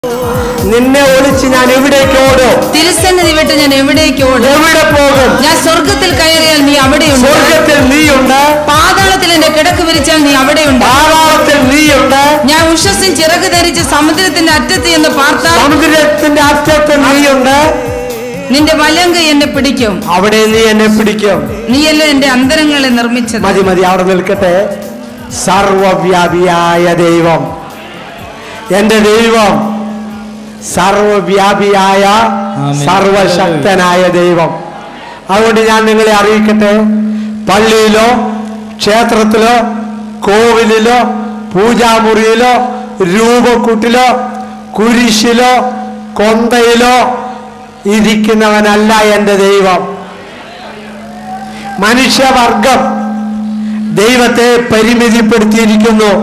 നിന്നെ ഒളിച്ച് ഞാൻ എവിടേക്ക് ഓടും തിരുസന്നിധി വിട്ട് ഞാൻ എവിടേക്ക് ഓടും എവിടെ പോകും ഞാൻ സ്വർഗത്തിൽ കയറിയാൽ നീ അവിടെയുണ്ട് സ്വർഗത്തിൽ നീയുണ്ട് പാതാളത്തിൽ എന്റെ കിടക്ക് വിരിച്ചാൽ നീ അവിടെയുണ്ട് പാതാളത്തിൽ നീയുണ്ട് ഞാൻ ഉഷസ്സും ചിറക് ധരിച്ച് സമുദ്രത്തിന്റെ അറ്റത്ത് എന്ന് പാർത്താൽ സമുദ്രത്തിന്റെ അറ്റത്ത് നീയുണ്ട് നിന്റെ വലങ്ക് എന്നെ പിടിക്കും അവിടെ നീ എന്നെ പിടിക്കും നീയല്ലേ എന്റെ അന്തരങ്ങളെ നിർമ്മിച്ചത് മതി മതി അവിടെ നിൽക്കട്ടെ സർവവ്യാപിയായ ദൈവം എന്റെ ദൈവം സർവവ്യാപിയായ ആമേൻ. സർവശക്തനായ ദൈവം അതുകൊണ്ട് ഞാൻ നിങ്ങളെ അറിയിക്കട്ടെ പള്ളിയിലോ ക്ഷേത്രത്തിലോ കോവിലിലോ പൂജാമുറിയിലോ രൂപക്കൂട്ടിലോ കുരിശിലോ കൊന്തയിലോ ഇരിക്കുന്നവനല്ല എൻ്റെ ദൈവം മനുഷ്യവർഗം ദൈവത്തെ പരിമിതിപ്പെടുത്തിയിരിക്കുന്നു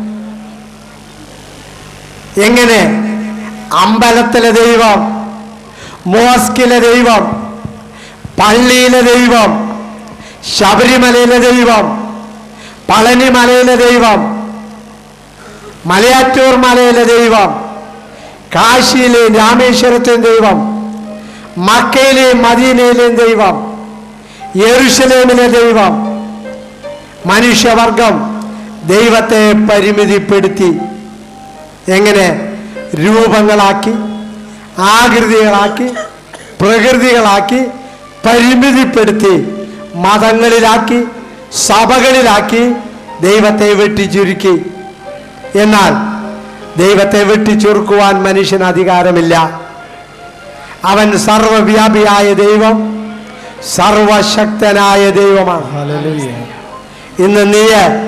എങ്ങനെ അമ്പലത്തിലെ ദൈവം മോസ്കിലെ ദൈവം പള്ളിയിലെ ദൈവം ശബരിമലയിലെ ദൈവം പളനിമലയിലെ ദൈവം മലയാറ്റൂർ മലയിലെ ദൈവം കാശിയിലെയും രാമേശ്വരത്തെയും ദൈവം മക്കയിലെയും മദീനയിലെയും ദൈവം യെറുശലേമിലെ ദൈവം മനുഷ്യവർഗം ദൈവത്തെ പരിമിതിപ്പെടുത്തി എങ്ങനെ രൂപങ്ങളാക്കി ആകൃതികളാക്കി പ്രകൃതികളാക്കി പരിമിതിപ്പെടുത്തി മതങ്ങളിലാക്കി സഭകളിലാക്കി ദൈവത്തെ വെട്ടിച്ചുരുക്കി എന്നാൽ ദൈവത്തെ വെട്ടിച്ചുരുക്കുവാൻ മനുഷ്യന് അധികാരമില്ല അവൻ സർവവ്യാപിയായ ദൈവം സർവശക്തനായ ദൈവമാണ് ഹല്ലേലൂയ ഇന്ന് നീ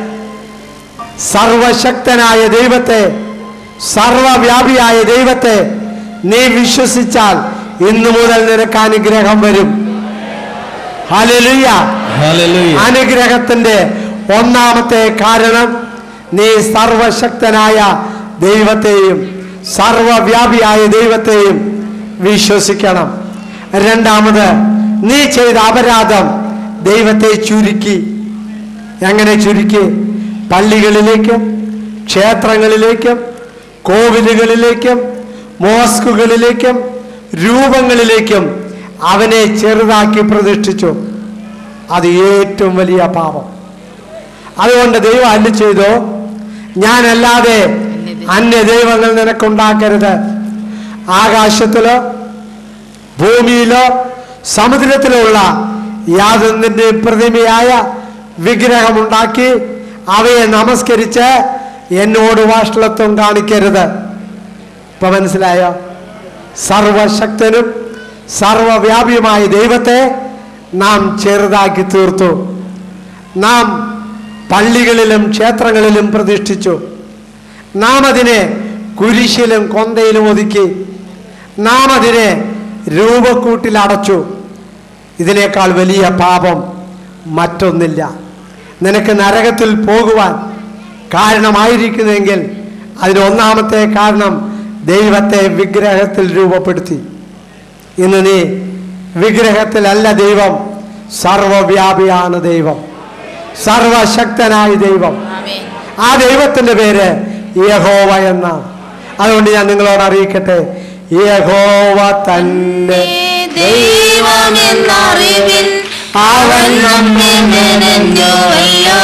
സർവശക്തനായ ദൈവത്തെ സർവവ്യാപിയായ ദൈവത്തെ നീ വിശ്വസിച്ചാൽ ഇന്നു മുതൽ നിനക്ക് അനുഗ്രഹം വരും ഹല്ലേലൂയ ഹല്ലേലൂയ അനുഗ്രഹത്തിന്റെ ഒന്നാമത്തെ കാരണം നീ സർവശക്തനായ ദൈവത്തെയും സർവവ്യാപിയായ ദൈവത്തെയും വിശ്വസിക്കണം രണ്ടാമത് നീ ചെയ്ത അപരാധം ദൈവത്തെ ചുരുക്കി എങ്ങനെ ചുരുക്കി പള്ളികളിലേക്കും ക്ഷേത്രങ്ങളിലേക്കും കോവിലുകളിലേക്കും മോസ്കുകളിലേക്കും രൂപങ്ങളിലേക്കും അവനെ ചെറുതാക്കി പ്രതിഷ്ഠിച്ചു അത് ഏറ്റവും വലിയ പാപം അതുകൊണ്ട് ദൈവം അല്ല ചെയ്തു ഞാനല്ലാതെ അന്യ ദൈവങ്ങൾ നിനക്കുണ്ടാക്കരുത് ആകാശത്തിലോ ഭൂമിയിലോ സമുദ്രത്തിലോ ഉള്ള യാതൊന്നിന്റെ പ്രതിമയായ വിഗ്രഹമുണ്ടാക്കി അവയെ നമസ്കരിച്ച് എന്നോട് വാഷ്ടത്വം കാണിക്കരുത് ഇപ്പൊ മനസ്സിലായോ സർവശക്തനും സർവവ്യാപിയുമായ ദൈവത്തെ നാം ചെറുതാക്കി തീർത്തു നാം പള്ളികളിലും ക്ഷേത്രങ്ങളിലും പ്രതിഷ്ഠിച്ചു നാം അതിനെ കുരിശിലും കൊന്തയിലും ഒതുക്കി നാം അതിനെ രൂപക്കൂട്ടിൽ അടച്ചു ഇതിനേക്കാൾ വലിയ പാപം മറ്റൊന്നില്ല നിനക്ക് നരകത്തിൽ പോകുവാൻ കാരണമായിരിക്കുന്നെങ്കിൽ അതിന് ഒന്നാമത്തെ കാരണം ദൈവത്തെ വിഗ്രഹത്തിൽ രൂപപ്പെടുത്തി ഇന്ന് നീ വിഗ്രഹത്തിലല്ല ദൈവം സർവവ്യാപിയാണ് ദൈവം സർവശക്തനായ ദൈവം ആ ദൈവത്തിന്റെ പേര് യഹോവ എന്നാണ് അതുകൊണ്ട് ഞാൻ നിങ്ങളോട് അറിയിക്കട്ടെ യഹോവ തന്നെ ദൈവമെന്നറിവിൻ അവൻ നമ്മെ മെനഞ്ഞുവല്ലോ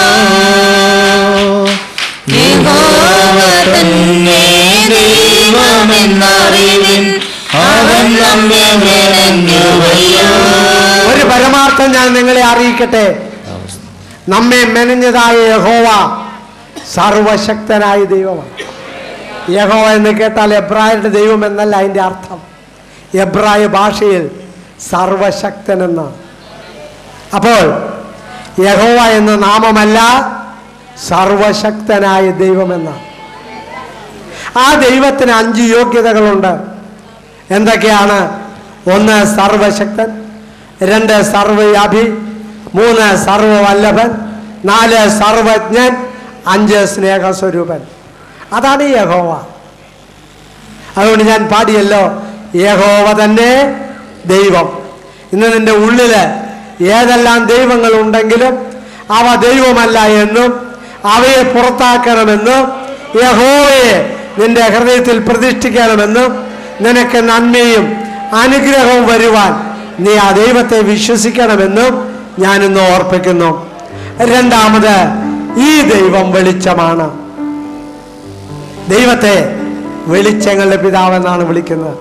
യഹോവ തന്നെ ദൈവമെന്നറിവിൻ അവൻ നമ്മെ മെനഞ്ഞുവല്ലോ ഒരു പരമാർത്ഥം ഞാൻ നിങ്ങളെ അറിയിക്കട്ടെ നമ്മെ മെനഞ്ഞതായ യഹോവ സർവശക്തനായ ദൈവമാണ് യഹോവ എന്ന് കേട്ടാൽ എബ്രായരുടെ ദൈവം എന്നല്ല അതിൻ്റെ അർത്ഥം എബ്രായ ഭാഷയിൽ സർവശക്തൻ എന്നാണ് അപ്പോൾ യഹോവ എന്ന നാമമല്ല സർവശക്തനായ ദൈവമെന്നാണ് ആ ദൈവത്തിന് അഞ്ച് യോഗ്യതകളുണ്ട് എന്തൊക്കെയാണ് ഒന്ന് സർവശക്തൻ രണ്ട് സർവവ്യാപി മൂന്ന് സർവവല്ലഭൻ നാല് സർവജ്ഞൻ അഞ്ച് സ്നേഹസ്വരൂപൻ അതാണ് ഈ യഹോവ അതുകൊണ്ട് ഞാൻ പാടിയല്ലോ യഹോവ തന്നെ ദൈവം ഇന്ന് നിന്റെ ഉള്ളില് ഏതെല്ലാം ദൈവങ്ങൾ ഉണ്ടെങ്കിലും അവ ദൈവമല്ല എന്നും അവയെ പുറത്താക്കണമെന്നും യഹോവയെ നിന്റെ ഹൃദയത്തിൽ പ്രതിഷ്ഠിക്കണമെന്നും നിനക്ക് നന്മയും അനുഗ്രഹവും വരുവാൻ നീ ആ ദൈവത്തെ വിശ്വസിക്കണമെന്നും ഞാനിന്ന് ഓർപ്പിക്കുന്നു രണ്ടാമത് ഈ ദൈവം വെളിച്ചമാണ് ദൈവത്തെ വെളിച്ചങ്ങളുടെ പിതാവെന്നാണ് വിളിക്കുന്നത്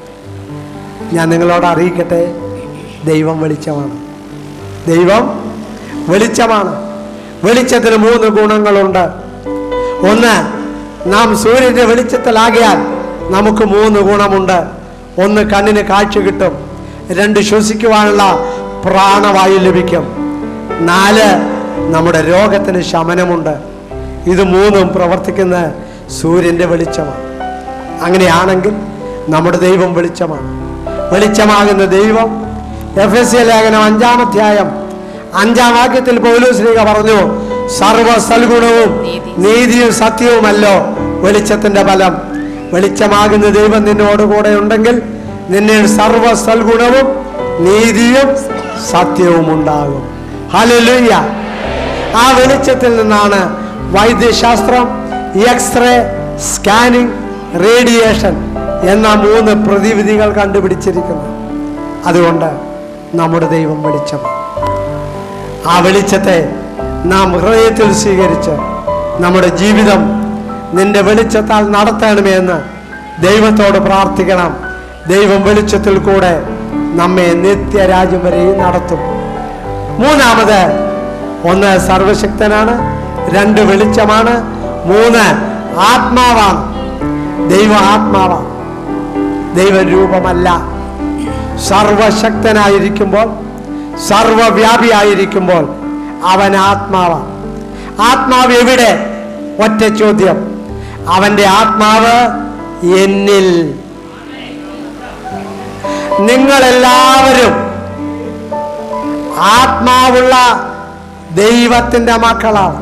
ഞാൻ നിങ്ങളോട് അറിയിക്കട്ടെ ദൈവം വെളിച്ചമാണ് ദൈവം വെളിച്ചമാണ് വെളിച്ചത്തിന് മൂന്ന് ഗുണങ്ങളുണ്ട് ഒന്ന് നാം സൂര്യന്റെ വെളിച്ചത്തിലാകിയാൽ നമുക്ക് മൂന്ന് ഗുണമുണ്ട് ഒന്ന് കണ്ണിന് കാഴ്ച കിട്ടും രണ്ട് ശ്വസിക്കുവാനുള്ള പ്രാണവായു ലഭിക്കും നാല് നമ്മുടെ രോഗത്തിന് ശമനമുണ്ട് ഇത് മൂന്നും പ്രവർത്തിക്കുന്ന സൂര്യന്റെ വെളിച്ചമാണ് അങ്ങനെയാണെങ്കിൽ നമ്മുടെ ദൈവം വെളിച്ചമാണ് വെളിച്ചമാകുന്ന ദൈവം എഫ് എസ് സി ലേഖനം അഞ്ചാം അധ്യായം അഞ്ചാം വാക്യത്തിൽ പൗലോസ്ലീഗ പറഞ്ഞു സർവ സൽഗുണവും നീതിയും സത്യവുമല്ലോ വെളിച്ചത്തിന്റെ ഫലം വെളിച്ചമാകുന്ന ദൈവം നിന്നോട് കൂടെ ഉണ്ടെങ്കിൽ നിന്നെ സർവ സൽഗുണവും നീതിയും സത്യവും ഉണ്ടാകും ഹല്ലേലൂയ ആ വെളിച്ചത്തിൽ നിന്നാണ് വൈദ്യശാസ്ത്രം എക്സ്റേ സ്കാനിങ് റേഡിയേഷൻ എന്ന മൂന്ന് പ്രതിവിധികൾ കണ്ടുപിടിച്ചിരിക്കുന്നത് അതുകൊണ്ട് നമ്മുടെ ദൈവം വെളിച്ചമാണ് ആ വെളിച്ചത്തെ നാം ഹൃദയത്തിൽ സ്വീകരിച്ച് നമ്മുടെ ജീവിതം നിന്റെ വെളിച്ചത്താൽ നടത്തണമേ എന്ന് ദൈവത്തോട് പ്രാർത്ഥിക്കണം ദൈവം വെളിച്ചത്തിൽ കൂടെ നമ്മെ നിത്യരാജ്യം വരെയും നടത്തും മൂന്നാമത് ഒന്ന് സർവശക്തനാണ് രണ്ട് വെളിച്ചമാണ് മൂന്ന് ആത്മാവാണ് ദൈവ ആത്മാവാണ് ദൈവരൂപമല്ല സർവശക്തനായിരിക്കുമ്പോൾ സർവവ്യാപിയായിരിക്കുമ്പോൾ അവൻ ആത്മാവാണ് ആത്മാവ് എവിടെ ഒറ്റ ചോദ്യം അവന്റെ ആത്മാവ് എന്നിൽ നിങ്ങളെല്ലാവരും ആത്മാവുള്ള ദൈവത്തിന്റെ മക്കളാണ്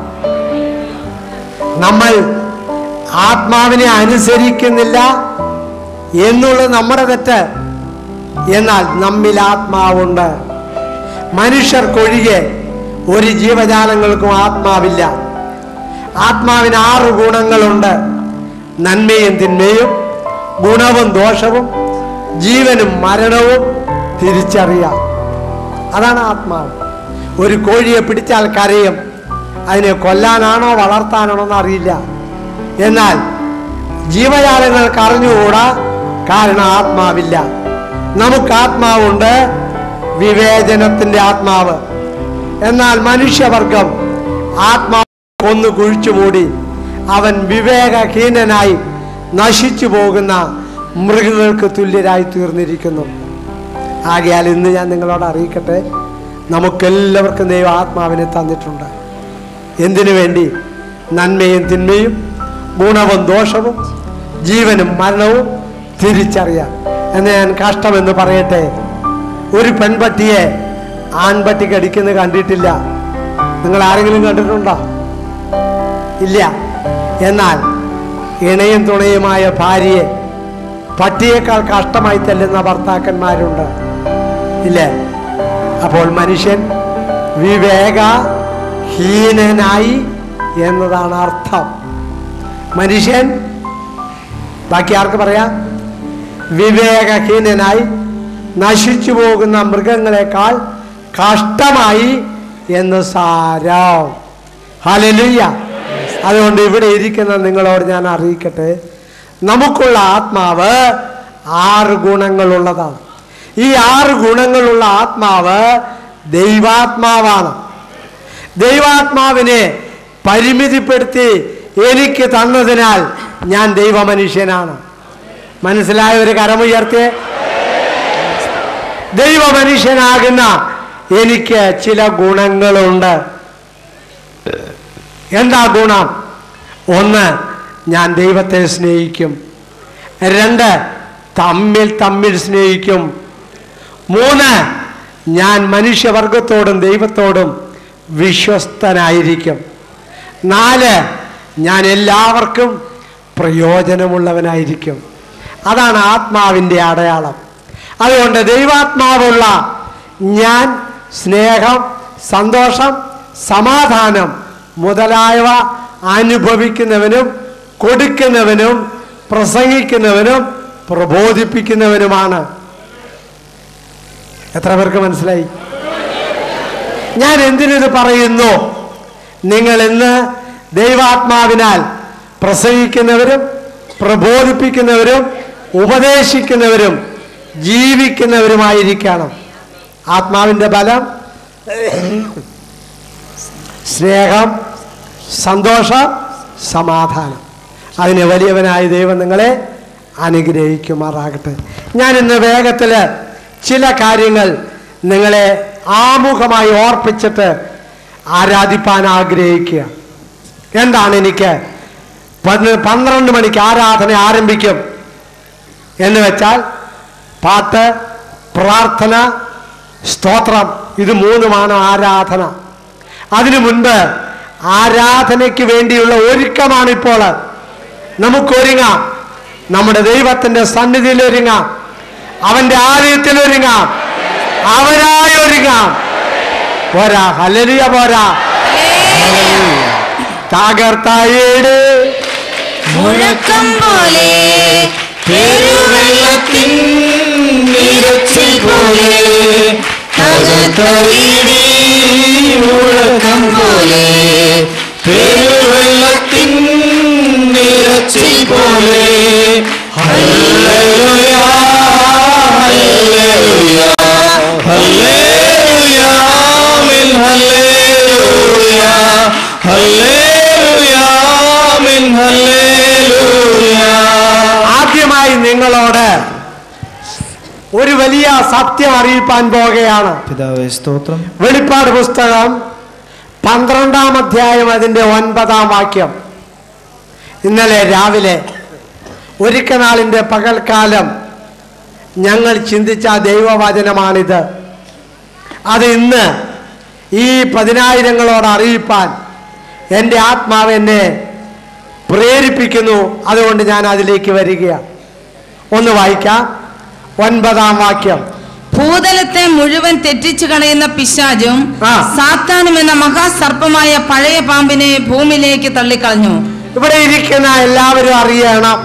നമ്മൾ ആത്മാവിനെ അനുസരിക്കുന്നില്ല എന്നുള്ളത് നമ്മുടെ തെറ്റ് എന്നാൽ നമ്മിൽ ആത്മാവുണ്ട് മനുഷ്യർക്കൊഴികെ ഒരു ജീവജാലങ്ങൾക്കും ആത്മാവില്ല ആത്മാവിന് ആറ് ഗുണങ്ങളുണ്ട് നന്മയും തിന്മയും ഗുണവും ദോഷവും ജീവനും മരണവും തിരിച്ചറിയാം അതാണ് ആത്മാവ് ഒരു കോഴിയെ പിടിച്ചാൽ കരയും അതിനെ കൊല്ലാനാണോ വളർത്താനാണോ എന്ന് അറിയില്ല എന്നാൽ ജീവജാലങ്ങൾക്ക് അറിഞ്ഞുകൂടാ കാരണം ആത്മാവില്ല നമുക്ക് ആത്മാവുണ്ട് വിവേചനത്തിന്റെ ആത്മാവ് എന്നാൽ മനുഷ്യവർഗം ആത്മാവ് കൊന്നു കുഴിച്ചു മൂടി അവൻ വിവേകഹീനനായി നശിച്ചു പോകുന്ന മൃഗങ്ങൾക്ക് തുല്യരായി തീർന്നിരിക്കുന്നു ആകയാൽ ഇന്ന് ഞാൻ നിങ്ങളോട് അറിയിക്കട്ടെ നമുക്കെല്ലാവർക്കും ദൈവം ആത്മാവിനെ തന്നിട്ടുണ്ട് എന്തിനു വേണ്ടി നന്മയും തിന്മയും ഗുണവും ദോഷവും ജീവനും മരണവും തിരിച്ചറിയാം എന്ന് ഞാൻ കഷ്ടമെന്ന് പറയട്ടെ ഒരു പെൺപട്ടിയെ ആൺപട്ടി കടിക്കുന്നത് കണ്ടിട്ടില്ല നിങ്ങൾ ആരെങ്കിലും കണ്ടിട്ടുണ്ടോ ഇല്ല എന്നാൽ ഇണയും തുണയുമായ ഭാര്യയെ പട്ടിയേക്കാൾ കഷ്ടമായി തല്ലുന്ന ഭർത്താക്കന്മാരുണ്ട് ഇല്ലേ അപ്പോൾ മനുഷ്യൻ വിവേകഹീനനായി എന്നതാണ് അർത്ഥം മനുഷ്യൻ ബാക്കി ആർക്ക് പറയാം വിവേകഹീനനായി നശിച്ചു പോകുന്ന മൃഗങ്ങളെക്കാൾ കഷ്ടമായി എന്ന് സാരം ഹലലുയ്യ അതുകൊണ്ട് ഇവിടെ ഇരിക്കുന്ന നിങ്ങളോട് ഞാൻ അറിയിക്കട്ടെ നമുക്കുള്ള ആത്മാവ് ആറ് ഗുണങ്ങളുള്ളതാണ് ഈ ആറ് ഗുണങ്ങളുള്ള ആത്മാവ് ദൈവാത്മാവാണ് ദൈവാത്മാവിനെ പരിമിതിപ്പെടുത്തി എനിക്ക് തന്നതിനാൽ ഞാൻ ദൈവമനുഷ്യനാണ് മനസ്സിലായ ഒരു കരമുയർത്തിയേ ദൈവമനുഷ്യനാകുന്ന എനിക്ക് ചില ഗുണങ്ങളുണ്ട് എന്താ ഗുണം ഒന്ന് ഞാൻ ദൈവത്തെ സ്നേഹിക്കും രണ്ട് തമ്മിൽ തമ്മിൽ സ്നേഹിക്കും മൂന്ന് ഞാൻ മനുഷ്യവർഗത്തോടും ദൈവത്തോടും വിശ്വസ്തനായിരിക്കും നാല് ഞാൻ എല്ലാവർക്കും പ്രയോജനമുള്ളവനായിരിക്കും അതാണ് ആത്മാവിൻ്റെ അടയാളം അതുകൊണ്ട് ദൈവാത്മാവുള്ള ഞാൻ സ്നേഹം സന്തോഷം സമാധാനം മുതലായവ അനുഭവിക്കുന്നവനും കൊടുക്കുന്നവനും പ്രസംഗിക്കുന്നവനും പ്രബോധിപ്പിക്കുന്നവനുമാണ് എത്ര പേർക്ക് മനസ്സിലായി ഞാൻ എന്തിനിത് പറയുന്നു നിങ്ങൾ ഇന്ന് ദൈവാത്മാവിനാൽ പ്രസംഗിക്കുന്നവരും പ്രബോധിപ്പിക്കുന്നവരും ഉപദേശിക്കുന്നവരും ജീവിക്കുന്നവരുമായിരിക്കണം ആത്മാവിൻ്റെ ബലം സ്നേഹം സന്തോഷം സമാധാനം അതിന് വലിയവനായ ദൈവം നിങ്ങളെ അനുഗ്രഹിക്കുമാറാകട്ടെ ഞാൻ ഇന്ന് വേഗത്തിൽ ചില കാര്യങ്ങൾ നിങ്ങളെ ആമുഖമായി ഓർപ്പിച്ചിട്ട് ആരാധിപ്പാൻ ആഗ്രഹിക്കുക എന്താണ് എനിക്ക് പന്ത് പന്ത്രണ്ട് മണിക്ക് ആരാധന ആരംഭിക്കും എന്ന് വെച്ചാൽ പാട്ട് പ്രാർത്ഥന സ്തോത്രം ഇത് മൂന്നുമാണ് ആരാധന അതിനു മുൻപ് ആരാധനയ്ക്ക് വേണ്ടിയുള്ള ഒരുക്കമാണിപ്പോൾ നമുക്കൊരുങ്ങാം നമ്മുടെ ദൈവത്തിന്റെ സന്നിധിയിൽ ഒരുങ്ങാം അവന്റെ ആലയത്തിൽ ഒരുങ്ങാം അവരായി ഒരുങ്ങാം പോരാ ഹലരിയ പോരാ തകർത്തായേട് മുഴക്കം പോലെ പെരുവെള്ളത്തിൻ നിരച്ചിൽ പോലെ തകർത്തവീടി മുഴക്കം പോലെ പെരുവെള്ളത്തിൻ നിരച്ചിൽ പോലെ ഹല്ലേലൂയ ഹല്ലേലൂയ ഹല്ലേലൂയ ആമേൻ ഹല്ലേലൂയ ഹല്ലേലൂയ ആമേൻ ഹല്ലേലൂയ ആദ്യമായി നിങ്ങളോട് ഒരു വലിയ സത്യം അറിയിപ്പാൻ പോകുകയാണ് പിതാവേ സ്തോത്രം വെളിപ്പാട് പുസ്തകം പന്ത്രണ്ടാം അധ്യായം അതിൻ്റെ ഒൻപതാം വാക്യം ഇന്നലെ രാവിലെ ഒരുക്കനാളിൻ്റെ പകൽക്കാലം ഞങ്ങൾ ചിന്തിച്ച ദൈവവചനമാണിത് അത് ഇന്ന് ഈ പതിനായിരങ്ങളോട് അറിയിപ്പാൻ എൻ്റെ ആത്മാവ് എന്നെ പ്രേരിപ്പിക്കുന്നു അതുകൊണ്ട് ഞാൻ അതിലേക്ക് വരികയാണ് ഒന്ന് വായിക്കാം ഒൻപതാം വാക്യം ഭൂതലത്തെ മുഴുവൻ തെറ്റിച്ചു കളയുന്ന പിശാചും ആ. സാത്താനും എന്ന മഹാസർപ്പമായ പഴയ പാമ്പിനെ ഭൂമിയിലേക്ക് തള്ളിക്കളഞ്ഞു ഇവിടെ ഇരിക്കുന്ന എല്ലാവരും അറിയണം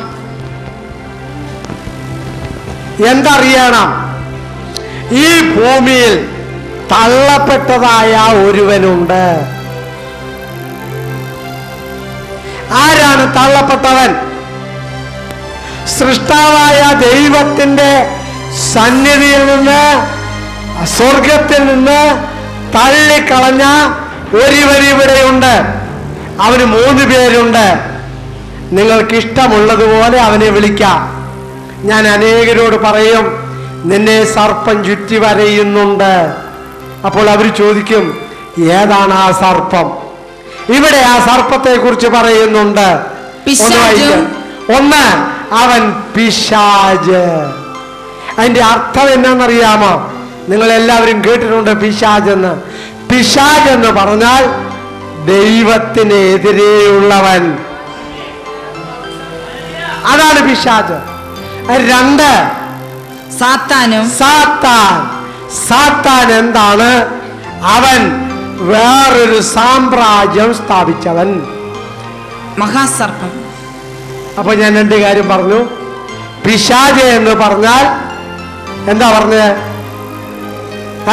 എന്തറിയണം ഈ ഭൂമിയിൽ തള്ളപ്പെട്ടതായ ഒരുവനുണ്ട് ആരാണ് തള്ളപ്പെട്ടവൻ സൃഷ്ടാവായ ദൈവത്തിന്റെ സന്നിധിയിൽ നിന്ന് സ്വർഗത്തിൽ നിന്ന് തള്ളിക്കളഞ്ഞ ഒരുവൻ ഇവിടെയുണ്ട് അവന് മൂന്ന് പേരുണ്ട് നിങ്ങൾക്ക് ഇഷ്ടമുള്ളതുപോലെ അവനെ വിളിക്കാം ഞാൻ അനേകരോട് പറയും നിന്നെ സർപ്പം ചുറ്റി വരയുന്നുണ്ട് അപ്പോൾ അവർ ചോദിക്കും ഏതാണ് ആ സർപ്പം ഇവിടെ ആ സർപ്പത്തെ കുറിച്ച് പറയുന്നുണ്ട് ഒന്ന് പിശാചും. വായിക്കാം. ഒന്ന് അവൻ പിശാജ് അതിന്റെ അർത്ഥം എന്നാണെന്നറിയാമോ നിങ്ങൾ എല്ലാവരും കേട്ടിട്ടുണ്ട് പിശാജ് എന്ന് പിശാജ് എന്ന് പറഞ്ഞാൽ ദൈവത്തിനെതിരെയുള്ളവൻ അതാണ് പിശാജ് രണ്ട് സാത്താനും സാത്താൻ സാത്താൻ എന്താണ് അവൻ വേറൊരു സാമ്രാജ്യം സ്ഥാപിച്ചവൻ മഹാസർപ്പം അപ്പൊ ഞാൻ രണ്ട് കാര്യം പറഞ്ഞു പിശാച എന്ന് പറഞ്ഞാൽ എന്താ പറഞ്ഞത് ഏ?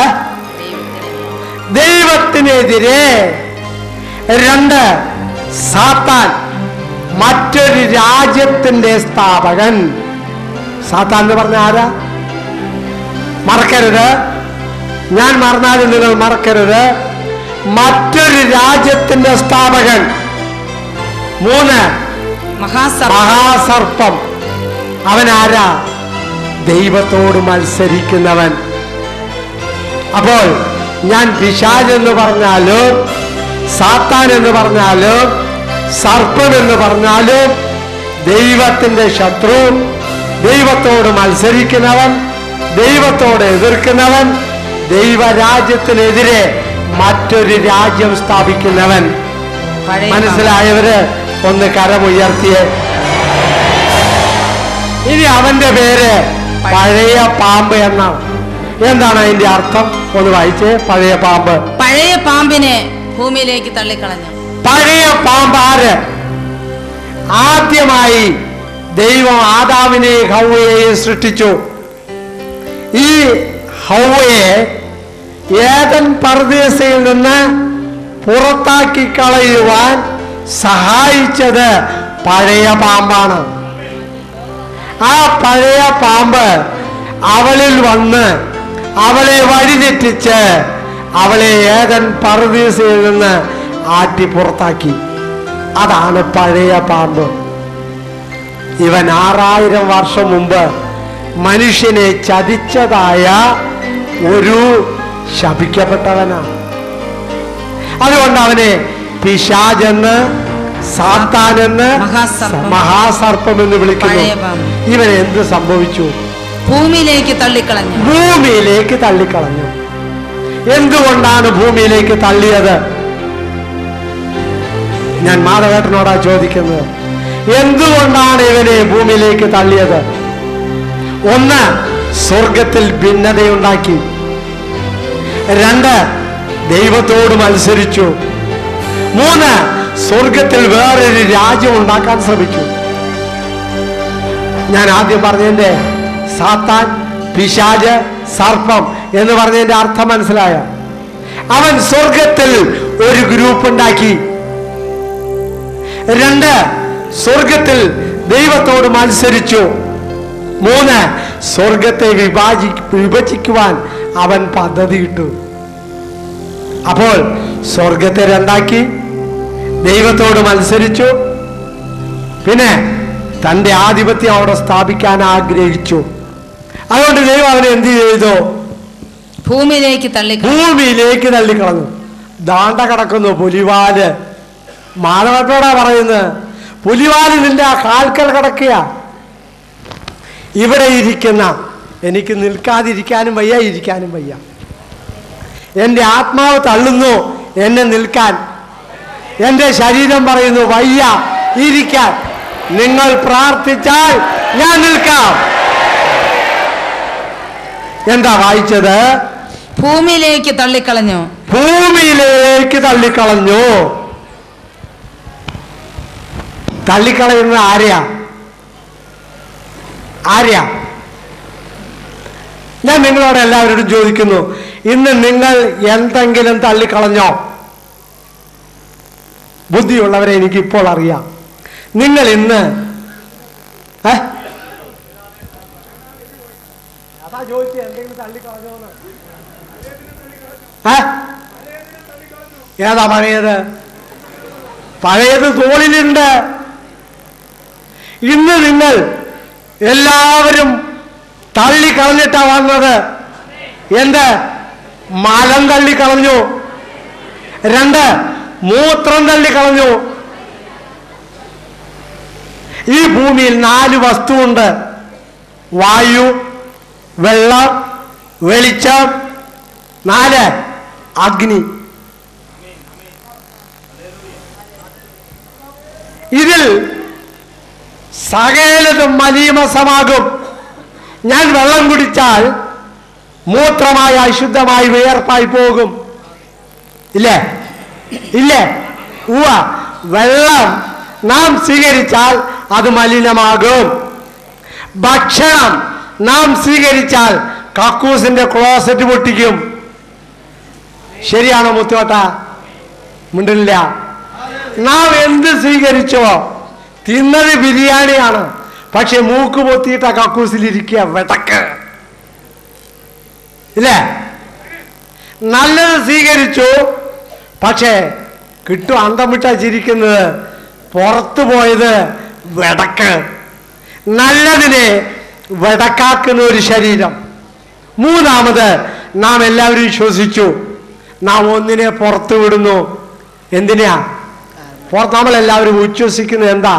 ദൈവത്തിനെതിരെ രണ്ട് സാത്താൻ മറ്റൊരു രാജ്യത്തിന്റെ സ്ഥാപകൻ സാത്താൻ എന്ന് പറഞ്ഞ ആരാ മറക്കരുത് ഞാൻ മറന്നാലും നിങ്ങൾ മറക്കരുത് മറ്റൊരു രാജ്യത്തിന്റെ സ്ഥാപകൻ മൂന്ന് മഹാസർപ്പം മഹാസർപ്പം അവൻ ആരാ ദൈവത്തോട് മത്സരിക്കുന്നവൻ അപ്പോൾ ഞാൻ പിശാജ് എന്ന് പറഞ്ഞാലും സാത്താൻ എന്ന് പറഞ്ഞാലും സർപ്പം എന്ന് പറഞ്ഞാലും ദൈവത്തിന്റെ ശത്രു ദൈവത്തോട് മത്സരിക്കുന്നവൻ ദൈവത്തോട് എതിർക്കുന്നവൻ ദൈവരാജ്യത്തിനെതിരെ മറ്റൊരു രാജ്യം സ്ഥാപിക്കുന്നവൻ പഴയ മനസ്സിലായവര് ഒന്ന് കരമുയർത്തിയേ ഇനി അവന്റെ പേര് പഴയ പാമ്പ് എന്നാണ് എന്താണ് അതിന്റെ അർത്ഥം ഒന്ന് വായിച്ചേ പഴയ പാമ്പ് പാമ്പ്. പഴയ പാമ്പിനെ ഭൂമിയിലേക്ക് തള്ളിക്കളഞ്ഞു പഴയ പാമ്പ് ആര് ആദ്യമായി ദൈവം ആദാവിനെയും ഹൗവയെയും സൃഷ്ടിച്ചു ഈ ഹൗവയെ ഏതൻ പർദേശയിൽ നിന്ന് പുറത്താക്കി കളയുവാൻ സഹായിച്ചത് പഴയ പാമ്പാണ് ആ പഴയ പാമ്പ് അവളിൽ വന്ന് അവളെ വഴിതെറ്റിച്ച് അവളെ ഏതൻ പർദീസയിൽ നിന്ന് ആറ്റി പുറത്താക്കി അതാണ് പഴയ പാമ്പ് ഇവൻ ആറായിരം വർഷം മുമ്പ് മനുഷ്യനെ ചതിച്ചതായ ഒരു ശപിക്കപ്പെട്ടവനാണ് അതുകൊണ്ട് അവനെ പിശാജെന്ന് സാത്താനെന്ന് മഹാസർപ്പം. മഹാസർപ്പം എന്ന് വിളിക്കുന്നു പഴയ പാമ്പ്. ഇവൻ എന്ത് സംഭവിച്ചു ഭൂമിയിലേക്ക് തള്ളിക്കളഞ്ഞു ഭൂമിയിലേക്ക് തള്ളിക്കളഞ്ഞു എന്തുകൊണ്ടാണ് ഭൂമിയിലേക്ക് തള്ളിയത് ഞാൻ മാധവേട്ടനോടാ ചോദിക്കുന്നത് എന്തുകൊണ്ടാണ് ഇവനെ ഭൂമിയിലേക്ക് തള്ളിയത് ഒന്ന് സ്വർഗത്തിൽ ഭിന്നതയുണ്ടാക്കി രണ്ട് ദൈവത്തോട് മത്സരിച്ചു മൂന്ന് സ്വർഗത്തിൽ വേറൊരു രാജ്യം ഉണ്ടാക്കാൻ ശ്രമിച്ചു ഞാൻ ആദ്യം പറഞ്ഞതിന്റെ സാത്താൻ പിശാജ് സർപ്പം എന്ന് പറഞ്ഞതിന്റെ അർത്ഥം മനസ്സിലായ അവൻ സ്വർഗത്തിൽ ഒരു ഗ്രൂപ്പ് ഉണ്ടാക്കി രണ്ട് സ്വർഗത്തിൽ ദൈവത്തോട് മത്സരിച്ചു മൂന്ന് സ്വർഗത്തെ വിഭാജി വിഭജിക്കുവാൻ അവൻ പദ്ധതിയിട്ടു അപ്പോൾ സ്വർഗത്തെ രണ്ടാക്കി ദൈവത്തോട് മത്സരിച്ചു പിന്നെ തന്റെ ആധിപത്യം അവിടെ സ്ഥാപിക്കാൻ ആഗ്രഹിച്ചു അതുകൊണ്ട് ദൈവം അവനെ എന്ത് ചെയ്തു ഭൂമിയിലേക്ക് തള്ളിക്കളഞ്ഞു ഭൂമിയിലേക്ക് തള്ളിക്കളഞ്ഞു ദാണ്ട കിടക്കുന്നു പുലിവാല് മാനവട്ടോടാ പറയുന്നത് പുലിവാല് നിന്റെ ആ കാൽക്കൽ കിടക്കുക ഇവിടെ ഇരിക്കുന്ന എനിക്ക് നിൽക്കാതിരിക്കാനും വയ്യ ഇരിക്കാനും വയ്യ എൻ്റെ ആത്മാവ് തള്ളുന്നു എന്നെ നിൽക്കാൻ എൻ്റെ ശരീരം പറയുന്നു വയ്യ ഇരിക്കാൻ നിങ്ങൾ പ്രാർത്ഥിച്ചാൽ ഞാൻ നിൽക്കാം എന്താ വായിച്ചത് ഭൂമിയിലേക്ക് തള്ളിക്കളഞ്ഞു ഭൂമിയിലേക്ക് തള്ളിക്കളഞ്ഞു തള്ളിക്കളയുന്നത് ആരെയാ ആരെയാ ഞാൻ നിങ്ങളോട് എല്ലാവരോടും ചോദിക്കുന്നു ഇന്ന് നിങ്ങൾ എന്തെങ്കിലും തള്ളിക്കളഞ്ഞോ ബുദ്ധിയുള്ളവരെ എനിക്ക് ഇപ്പോൾ അറിയാം നിങ്ങൾ ഇന്ന് ഏ? അതാ ചോദിച്ചത് എന്തെങ്കിലും തള്ളിക്കളഞ്ഞോന്ന് ഏ? ഏതാ പഴയത് പഴയത് തോളിലുണ്ട് ഇന്ന് നിങ്ങൾ എല്ലാവരും തള്ളിക്കളഞ്ഞിട്ടാ വന്നത് എന്ത് മലം തള്ളിക്കളഞ്ഞു രണ്ട് മൂത്രം തള്ളിക്കളഞ്ഞു ഈ ഭൂമിയിൽ നാല് വസ്തുവുണ്ട് വായു വെള്ളം വെളിച്ചം നാല് അഗ്നി ഇതിൽ സകലതും മലീമസമാകും ഞാൻ വെള്ളം കുടിച്ചാൽ മൂത്രമായി അശുദ്ധമായി വിയർപ്പായി പോകും ഇല്ലേ ഇല്ലേ ഉവ വെള്ളം നാം സ്വീകരിച്ചാൽ അത് മലിനമാകും ഭക്ഷണം നാം സ്വീകരിച്ചാൽ കക്കൂസിന്റെ ക്ലോസറ്റ് പൊട്ടിക്കും ശരിയാണോ മുത്തോട്ട മിണ്ടില്ല നാം എന്ത് സ്വീകരിച്ചോ തിന്നത് ബിരിയാണിയാണ് പക്ഷെ മൂക്ക് പൊത്തിയിട്ട കക്കൂസിലിരിക്കുക വെടക്ക് ഇല്ലേ നല്ലത് സ്വീകരിച്ചു പക്ഷേ കിട്ടും അന്തം വിട്ടാ ചിരിക്കുന്നത് പുറത്തു പോയത് വെടക്ക് നല്ലതിനെ വെടക്കാക്കുന്ന ഒരു ശരീരം മൂന്നാമത് നാം എല്ലാവരും ശ്വസിച്ചു നാം ഒന്നിനെ പുറത്തു വിടുന്നു എന്തിനാ പുറത്ത് നമ്മളെല്ലാവരും ഉച്ഛ്വസിക്കുന്നത് എന്താ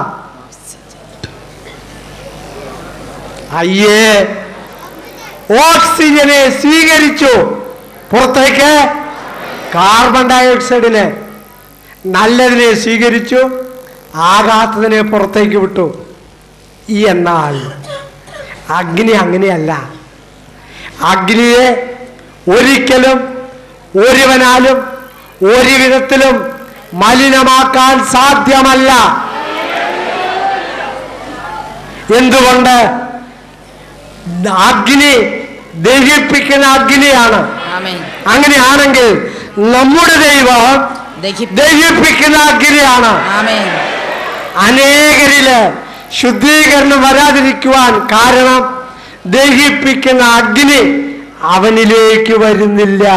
അയ്യേ ഓക്സിജനെ സ്വീകരിച്ചു പുറത്തേക്ക് കാർബൺ ഡയോക്സൈഡിനെ നല്ലതിനെ സ്വീകരിച്ചു ആകാത്തതിനെ പുറത്തേക്ക് വിട്ടു ഈ എന്നാൽ അഗ്നി അങ്ങനെയല്ല അഗ്നിയെ ഒരിക്കലും ഒരുവനാലും ഒരു വിധത്തിലും മലിനമാക്കാൻ സാധ്യമല്ല എന്തുകൊണ്ട് അഗ്നി ദഹിപ്പിക്കുന്ന അഗ്നിയാണ് ആമേൻ അങ്ങനെയാണെങ്കിൽ നമ്മുടെ ദൈവം ദഹി- ദഹിപ്പിക്കുന്ന അഗ്നിയാണ് ആമേൻ അനേകരില് ശുദ്ധീകരണം വരാതിരിക്കുവാൻ കാരണം ദഹിപ്പിക്കുന്ന അഗ്നി അവനിലേക്ക് വരുന്നില്ല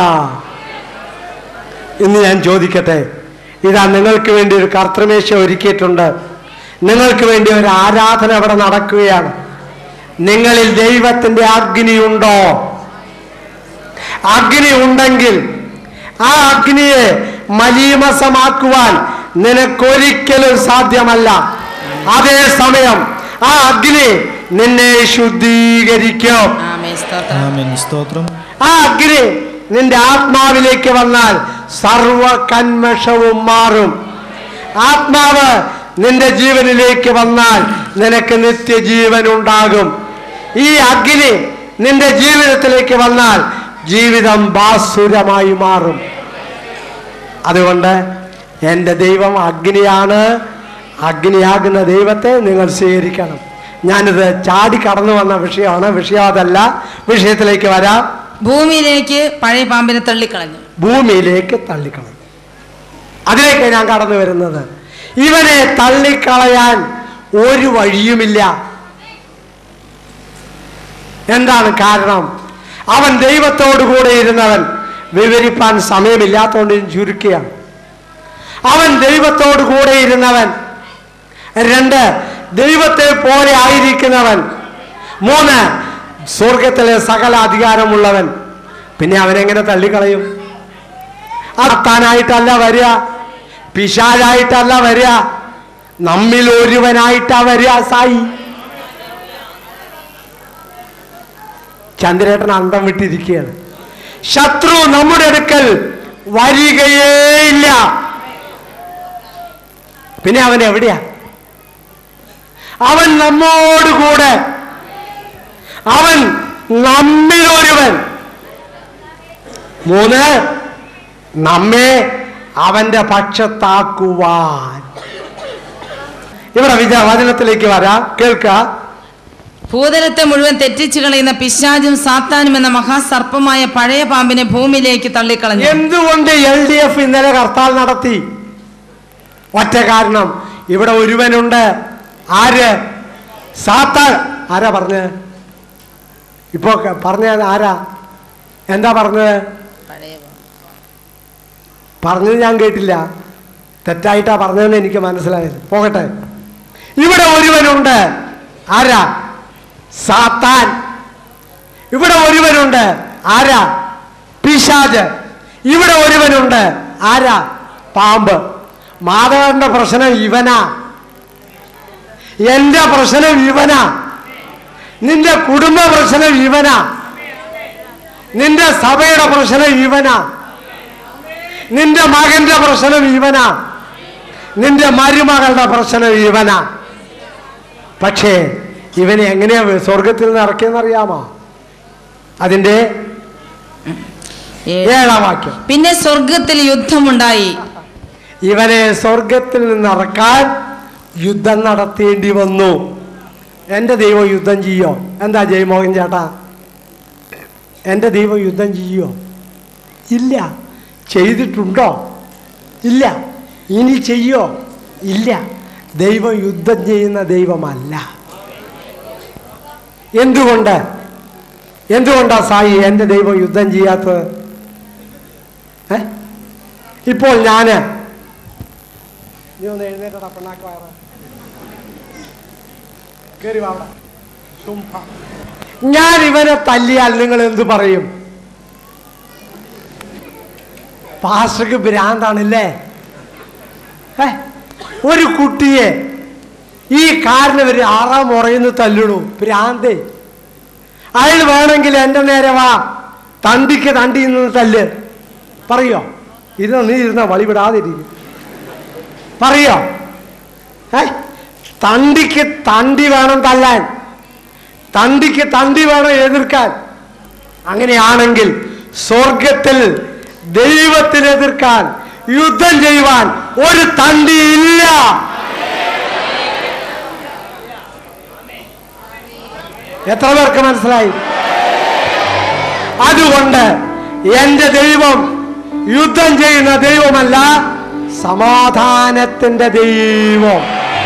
ഇന്ന് ഞാൻ ചോദിക്കട്ടെ ഇതാ നിങ്ങൾക്ക് വേണ്ടി ഒരു കർത്തൃമേശ ഒരുക്കിയിട്ടുണ്ട് നിങ്ങൾക്ക് വേണ്ടി ഒരു ആരാധന അവിടെ നടക്കുകയാണ് നിങ്ങളിൽ ദൈവത്തിന്റെ അഗ്നിയുണ്ടോ അഗ്നി ഉണ്ടെങ്കിൽ ആ അഗ്നിയെ മലീമസമാക്കുവാൻ നിനക്കൊരിക്കലും സാധ്യമല്ല അതേസമയം ആ അഗ്നി നിന്നെ ശുദ്ധീകരിക്കും ആമേൻ സ്തോത്രം ആമേൻ സ്തോത്രം ആ അഗ്നി നിന്റെ ആത്മാവിലേക്ക് വന്നാൽ സർവ കന്മഷവും മാറും ആത്മാവ് നിന്റെ ജീവനിലേക്ക് വന്നാൽ നിനക്ക് നിത്യജീവൻ ഉണ്ടാകും ഈ അഗ്നി നിന്റെ ജീവിതത്തിലേക്ക് വന്നാൽ ജീവിതം ബാസുരമായി മാറും അതുകൊണ്ട് എൻ്റെ ദൈവം അഗ്നിയാണ് അഗ്നിയാകുന്ന ദൈവത്തെ നിങ്ങൾ സ്വീകരിക്കണം ഞാനിത് ചാടി കടന്നു വന്ന വിഷയമാണ് വിഷയം അതല്ല വിഷയത്തിലേക്ക് വരാം ഭൂമിയിലേക്ക് പഴയ പാമ്പിനെ തള്ളിക്കളഞ്ഞു ഭൂമിയിലേക്ക് തള്ളിക്കളഞ്ഞു അതിലേക്ക് ഞാൻ കടന്നു വരുന്നത് ഇവനെ തള്ളിക്കളയാൻ ഒരു വഴിയുമില്ല എന്താണ് കാരണം അവൻ ദൈവത്തോടു കൂടെ ഇരുന്നവൻ വിവരിപ്പാൻ സമയമില്ലാത്തതുകൊണ്ട് ഞാൻ ചുരുക്കുകയാണ് അവൻ ദൈവത്തോടു കൂടെ ഇരുന്നവൻ രണ്ട് ദൈവത്തെ പോലെ ആയിരിക്കുന്നവൻ മൂന്ന് സ്വർഗത്തിലെ സകല അധികാരമുള്ളവൻ പിന്നെ അവനെങ്ങനെ തള്ളിക്കളയും അത്താനായിട്ടല്ല വരിക പിശാലായിട്ടല്ല വരിക നമ്മിൽ ഒരുവനായിട്ടാ വരിക സായി ചന്ദ്രേട്ടൻ അന്തം വിട്ടിരിക്കുകയാണ് ശത്രു നമ്മുടെ അടുക്കൽ വരികയേയില്ല പിന്നെ അവൻ എവിടെയാ അവൻ നമ്മോടുകൂടെ അവൻ നമ്മിലൊരുവൻ മൂന്ന് നമ്മെ അവന്റെ പക്ഷത്താക്കുവാൻ ഇവിടെ വിജയ വചനത്തിലേക്ക് വരാം കേൾക്കുക ഭൂതലത്തെ മുഴുവൻ തെറ്റിച്ചു കളയുന്ന പിശാചും സാത്താനും എന്ന മഹാസർപ്പമായ പഴയ പാമ്പിനെ ഭൂമിയിലേക്ക് തള്ളിക്കളഞ്ഞു എന്തുകൊണ്ട് എൽ ഡി എഫ് ഇന്നലെ ഹർത്താൽ നടത്തി ഒറ്റ കാരണം ഇവിടെ ഒരുവനുണ്ട് ആര് സാത്താൻ ആരാ പറഞ്ഞത് ഇപ്പോ ക- പറഞ്ഞത് ആരാ എന്താ പറഞ്ഞത് പഴയ പാമ്പ്. പറഞ്ഞത് ഞാൻ കേട്ടില്ല തെറ്റായിട്ടാ പറഞ്ഞതെന്ന് എനിക്ക് മനസ്സിലായത് പോകട്ടെ ഇവിടെ ഒരുവനുണ്ട് ആരാ സാത്താൻ ഇവിടെ ഒരുവനുണ്ട് ആരാ പിശാജ് ഇവിടെ ഒരുവനുണ്ട് ആരാ പാമ്പ് മാധവന്റെ പ്രശ്നം ഇവനാ എന്റെ പ്രശ്നം ഇവനാ നിന്റെ കുടുംബ പ്രശ്നം ഇവനാ നിന്റെ സഭയുടെ പ്രശ്നം ഇവനാ നിന്റെ മകന്റെ പ്രശ്നം ഇവനാ നിന്റെ മരുമകളുടെ പ്രശ്നം ഇവനാ പക്ഷേ ഇവനെ എങ്ങനെയാ സ്വർഗത്തിൽ നിന്ന് ഇറക്കിയെന്നറിയാമോ അതിന്റെ ഏഴ്. ഏഴാം വാക്യം പിന്നെ സ്വർഗത്തിൽ യുദ്ധമുണ്ടായി ഇവനെ സ്വർഗത്തിൽ നിന്ന് ഇറക്കാൻ യുദ്ധം നടത്തേണ്ടി വന്നു എൻ്റെ ദൈവം യുദ്ധം ചെയ്യോ എന്താ ജയമോഹൻ ചേട്ടാ എൻ്റെ ദൈവം യുദ്ധം ചെയ്യോ ഇല്ല ചെയ്തിട്ടുണ്ടോ ഇല്ല ഇനി ചെയ്യോ ഇല്ല ദൈവം യുദ്ധം ചെയ്യുന്ന ദൈവമല്ല എന്തുകൊണ്ട് എന്തുകൊണ്ടാ സായി എൻ്റെ ദൈവം യുദ്ധം ചെയ്യാത്തത് ഏ ഇപ്പോൾ ഞാന് നീ ഒന്ന് എഴുന്നേറ്റടാ പിണ്ണാക്ക് വയറ് കേറി വാ അവിടെ. ശുംഭ. ഞാൻ ഇവനെ തല്ലിയാൽ നിങ്ങൾ എന്തു പറയും പാസ്റ്റർക്ക് ഭ്രാന്താണല്ലേ ഏ? ഒരു കുട്ടിയെ ഈ കാരണം ഒരു ആറാം മുറയിന്ന് തല്ലിടൂ ഭ്രാന്തേ അയാൾ വേണമെങ്കിൽ എൻ്റെ നേരെ വാ തണ്ടിക്ക് തണ്ടി നിന്ന് തല്ല് പറയോ ഇരുന്ന നീ ഇരുന്ന വളി വിടാതിരിക്കും പറയോ ഏ തണ്ടിക്ക് തണ്ടി വേണം തല്ലാൻ തണ്ടിക്ക് തണ്ടി വേണം എതിർക്കാൻ അങ്ങനെയാണെങ്കിൽ സ്വർഗത്തിൽ ദൈവത്തിന് എതിർക്കാൻ യുദ്ധം ചെയ്യുവാൻ ഒരു തണ്ടി ഇല്ല എത്ര പേർക്ക് മനസ്സിലായി അതുകൊണ്ട് എന്റെ ദൈവം യുദ്ധം ചെയ്യുന്ന ദൈവമല്ല സമാധാനത്തിന്റെ ദൈവം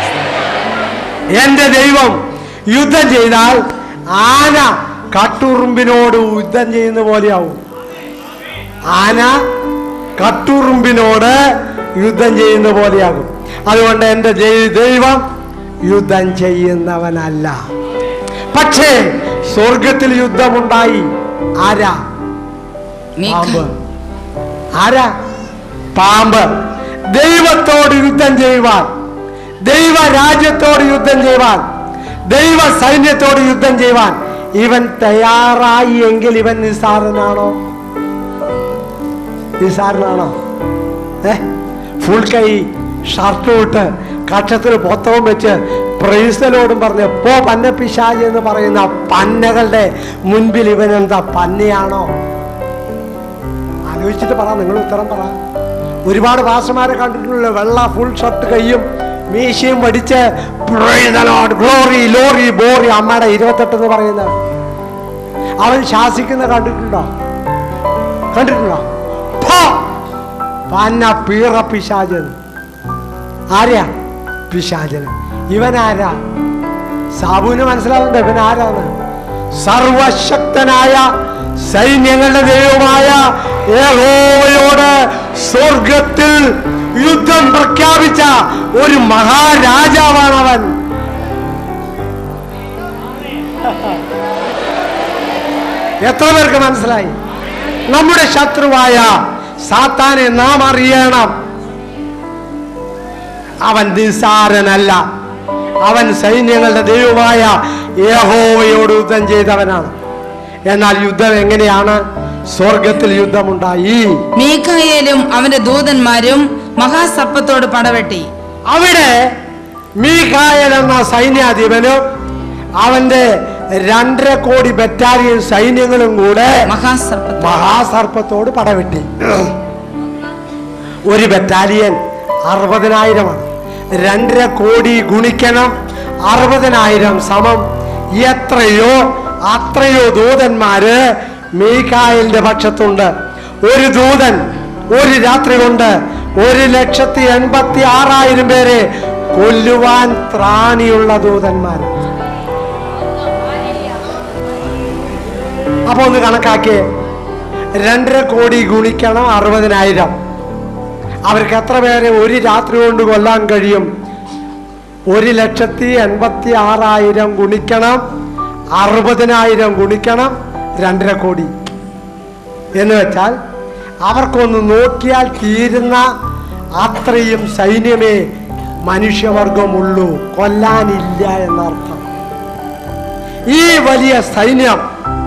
എന്റെ ദൈവം യുദ്ധം ചെയ്താൽ ആന കട്ടുറുമ്പിനോട് യുദ്ധം ചെയ്യുന്ന പോലെയാവും ആന കട്ടുറുമ്പിനോട് യുദ്ധം ചെയ്യുന്ന പോലെയാകും അതുകൊണ്ട് എൻ്റെ ജയ്- ദൈവം യുദ്ധം ചെയ്യുന്നവനല്ല പക്ഷേ സ്വർഗത്തിൽ യുദ്ധമുണ്ടായി ആരാ പാമ്പ് ആരാ പാമ്പ് ദൈവത്തോട് യുദ്ധം ചെയ്യുവാൻ ദൈവ രാജ്യത്തോട് യുദ്ധം ചെയ്യുവാൻ ദൈവ സൈന്യത്തോട് യുദ്ധം ചെയ്യുവാൻ ഇവൻ തയ്യാറായി എങ്കിൽ ഇവൻ നിസ്സാരനാണോ നിസ്സാരനാണോ ഏ ഫുൾ കൈ ഷർട്ടും ഇട്ട് കക്ഷത്തിൽ പൊത്തവും വെച്ച് പ്രൈസലോടും പറഞ്ഞ് പോ പന്ന പിശാജ് എന്ന് പറയുന്ന പന്നകളുടെ മുൻപിൽ ഇവൻ എന്താ പന്നയാണോ ആലോചിച്ചിട്ട് പറ നിങ്ങൾ ഉത്തരം പറ ഒരുപാട് ഭാഷമാരെ കണ്ടിട്ടുള്ളൂ വെള്ള ഫുൾ ഷർട്ട് കയ്യും മീശയും വടിച്ച് ഗ്ലോറി ലോറി ബോറി അമ്മയുടെ ഇരുപത്തെട്ട് എന്ന് പറയുന്നത് അവൻ ശാസിക്കുന്ന കണ്ടിട്ടുണ്ടോ കണ്ടിട്ടുണ്ടോ ഫോ! പന്ന പീറ പിശാചൻ ആരെയാ പിശാചന് ഇവൻ ആരാ സാബുവിന് മനസ്സിലാവുന്നുണ്ട് ഇവൻ ആരാണ് സർവശക്തനായ സൈന്യങ്ങളുടെ ദൈവമായ യഹോവയോട് സ്വർഗത്തിൽ യുദ്ധം പ്രഖ്യാപിച്ച ഒരു മഹാരാജാവാണ് അവൻ എത്ര പേർക്ക് മനസ്സിലായി നമ്മുടെ ശത്രുവായ സാത്താനെ നാം അറിയണം അവൻ നിസ്സാരനല്ല അവൻ സൈന്യങ്ങളുടെ ദൈവമായ യഹോവയോട് യുദ്ധം ചെയ്തവനാണ് എന്നാൽ യുദ്ധം എങ്ങനെയാണ് സ്വർഗത്തിൽ യുദ്ധമുണ്ടായി മീഖായേലും അവന്റെ ദൂതന്മാരും മഹാസർപ്പത്തോട് പടവെട്ടി അവിടെ മീഖായൽ എന്ന സൈന്യാധിപനും അവന്റെ രണ്ടര കോടി ബറ്റാലിയൻ സൈന്യങ്ങളും കൂടെ മഹാസർപ്പ മഹാസർപ്പത്തോട് പടവെട്ടി ഒരു ബറ്റാലിയൻ അറുപതിനായിരമാണ് രണ്ടര കോടി ഗുണിക്കണം അറുപതിനായിരം സമം എത്രയോ അത്രയോ ദൂതന്മാര് മീക്കായലിന്റെ പക്ഷത്തുണ്ട് ഒരു ദൂതൻ ഒരു രാത്രി കൊണ്ട് ഒരു ലക്ഷത്തി എൺപത്തി ആറായിരം പേരെ കൊല്ലുവാൻ ത്രാണിയുള്ള ദൂതന്മാർ അപ്പൊ ഒന്ന് കണക്കാക്കിയേ രണ്ടര കോടി ഗുണിക്കണം അറുപതിനായിരം അവർക്ക് എത്ര പേരെ ഒരു രാത്രി കൊണ്ട് കൊല്ലാൻ കഴിയും ഒരു ലക്ഷത്തി എൺപത്തി ആറായിരം ഗുണിക്കണം അറുപതിനായിരം ഗുണിക്കണം രണ്ടര കോടി എന്ന് വെച്ചാൽ അവർക്കൊന്ന് നോക്കിയാൽ തീരുന്ന അത്രയും സൈന്യമേ മനുഷ്യവർഗമുള്ളൂ കൊല്ലാനില്ല എന്നർത്ഥം ഈ വലിയ സൈന്യം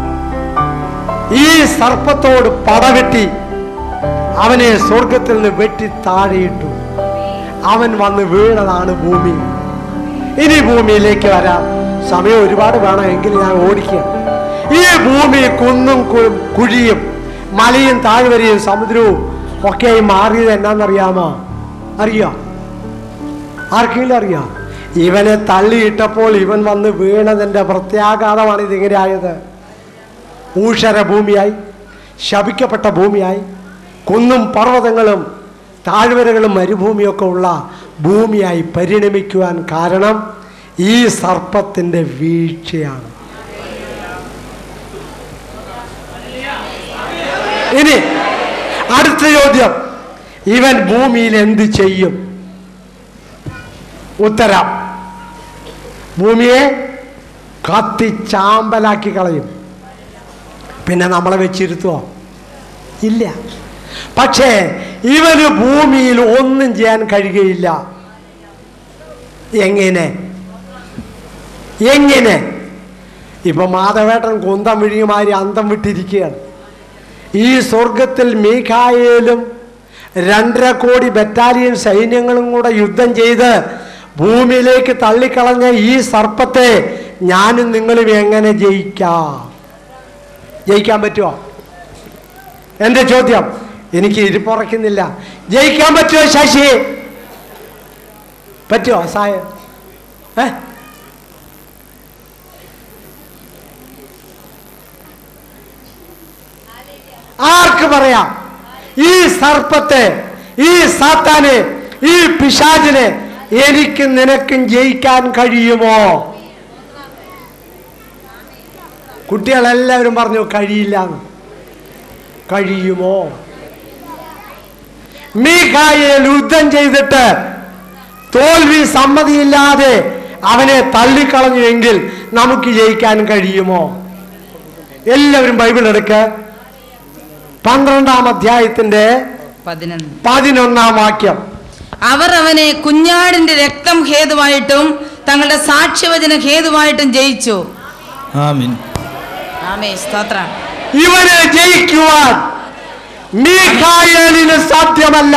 ഈ സർപ്പത്തോട് പടവെട്ടി അവനെ സ്വർഗത്തിൽ നിന്ന് വെട്ടി താഴെയിട്ടു അവൻ വന്ന് വീണതാണ് ഭൂമി ഇനി ഭൂമിയിലേക്ക് വരാം സമയം ഒരുപാട് വേണമെങ്കിൽ ഞാൻ ഓടിക്കുക ഈ ഭൂമി കുന്നും കു- കുഴിയും മലയും താഴ്വരയും സമുദ്രവും ഒക്കെ മാറിയത് എന്നാന്നറിയാമോ അറിയോ ആർക്കെങ്കിലും അറിയാം ഇവനെ തള്ളിയിട്ടപ്പോൾ ഇവൻ വന്ന് വീണതിൻ്റെ പ്രത്യാഘാതമാണ് ഇതിങ്ങനെ ആയത് ഊഷര ഭൂമിയായി ശപിക്കപ്പെട്ട ഭൂമിയായി കുന്നും പർവ്വതങ്ങളും താഴ്വരകളും മരുഭൂമിയൊക്കെ ഉള്ള ഭൂമിയായി പരിണമിക്കുവാൻ കാരണം ഈ സർപ്പത്തിൻ്റെ വീഴ്ചയാണ് ഇനി അടുത്ത ചോദ്യം ഇവൻ ഭൂമിയിൽ എന്ത് ചെയ്യും ഉത്തരം ഭൂമിയെ കത്തിച്ചാമ്പലാക്കി കളയും പിന്നെ നമ്മളെ വെച്ചിരുത്തുവോ ഇല്ല പക്ഷേ ഇവന് ഭൂമിയിൽ ഒന്നും ചെയ്യാൻ കഴിയുകയില്ല എങ്ങനെ എങ്ങനെ ഇപ്പൊ മാധവേട്ടൻ കുന്തം വിഴിയുമാതിരി അന്തം വിട്ടിരിക്കുകയാണ് ഈ സ്വർഗത്തിൽ മീഖായേലും രണ്ടര കോടി ബറ്റാലിയൻ സൈന്യങ്ങളും കൂടെ യുദ്ധം ചെയ്ത് ഭൂമിയിലേക്ക് തള്ളിക്കളഞ്ഞ ഈ സർപ്പത്തെ ഞാനും നിങ്ങളും എങ്ങനെ ജയിക്കാം ജയിക്കാൻ പറ്റുമോ എൻ്റെ ചോദ്യം എനിക്ക് ഇരിപ്പുറയ്ക്കുന്നില്ല ജയിക്കാൻ പറ്റുമോ ശശി പറ്റുമോ സായ ഏ ആർക്ക് പറയാം ഈ സർപ്പത്തെ ഈ സാത്താനെ ഈ പിശാചിനെ എനിക്കും നിനക്കും ജയിക്കാൻ കഴിയുമോ കുട്ടികളെല്ലാവരും പറഞ്ഞു കഴിയില്ല എന്ന് കഴിയുമോ മീഖായേൽ യുദ്ധം ചെയ്തിട്ട് തോൽവി സമ്മതിയില്ലാതെ അവനെ തള്ളിക്കളഞ്ഞുവെങ്കിൽ നമുക്ക് ജയിക്കാൻ കഴിയുമോ എല്ലാവരും ബൈബിൾ എടുക്ക പന്ത്രണ്ടാം അധ്യായത്തിന്റെ പതിനൊന്ന് പതിനൊന്നാം വാക്യം അവർ അവനെ കുഞ്ഞാടിന്റെ രക്തം ഹേതുവായിട്ടും തങ്ങളുടെ സാക്ഷ്യവചന ഹേതുവായിട്ടും ജയിച്ചു ആമീൻ ആമേ സ്തോത്രം ഇവനെ ജയിക്കുവാൻ മീഖായേലിന് സാധ്യമല്ല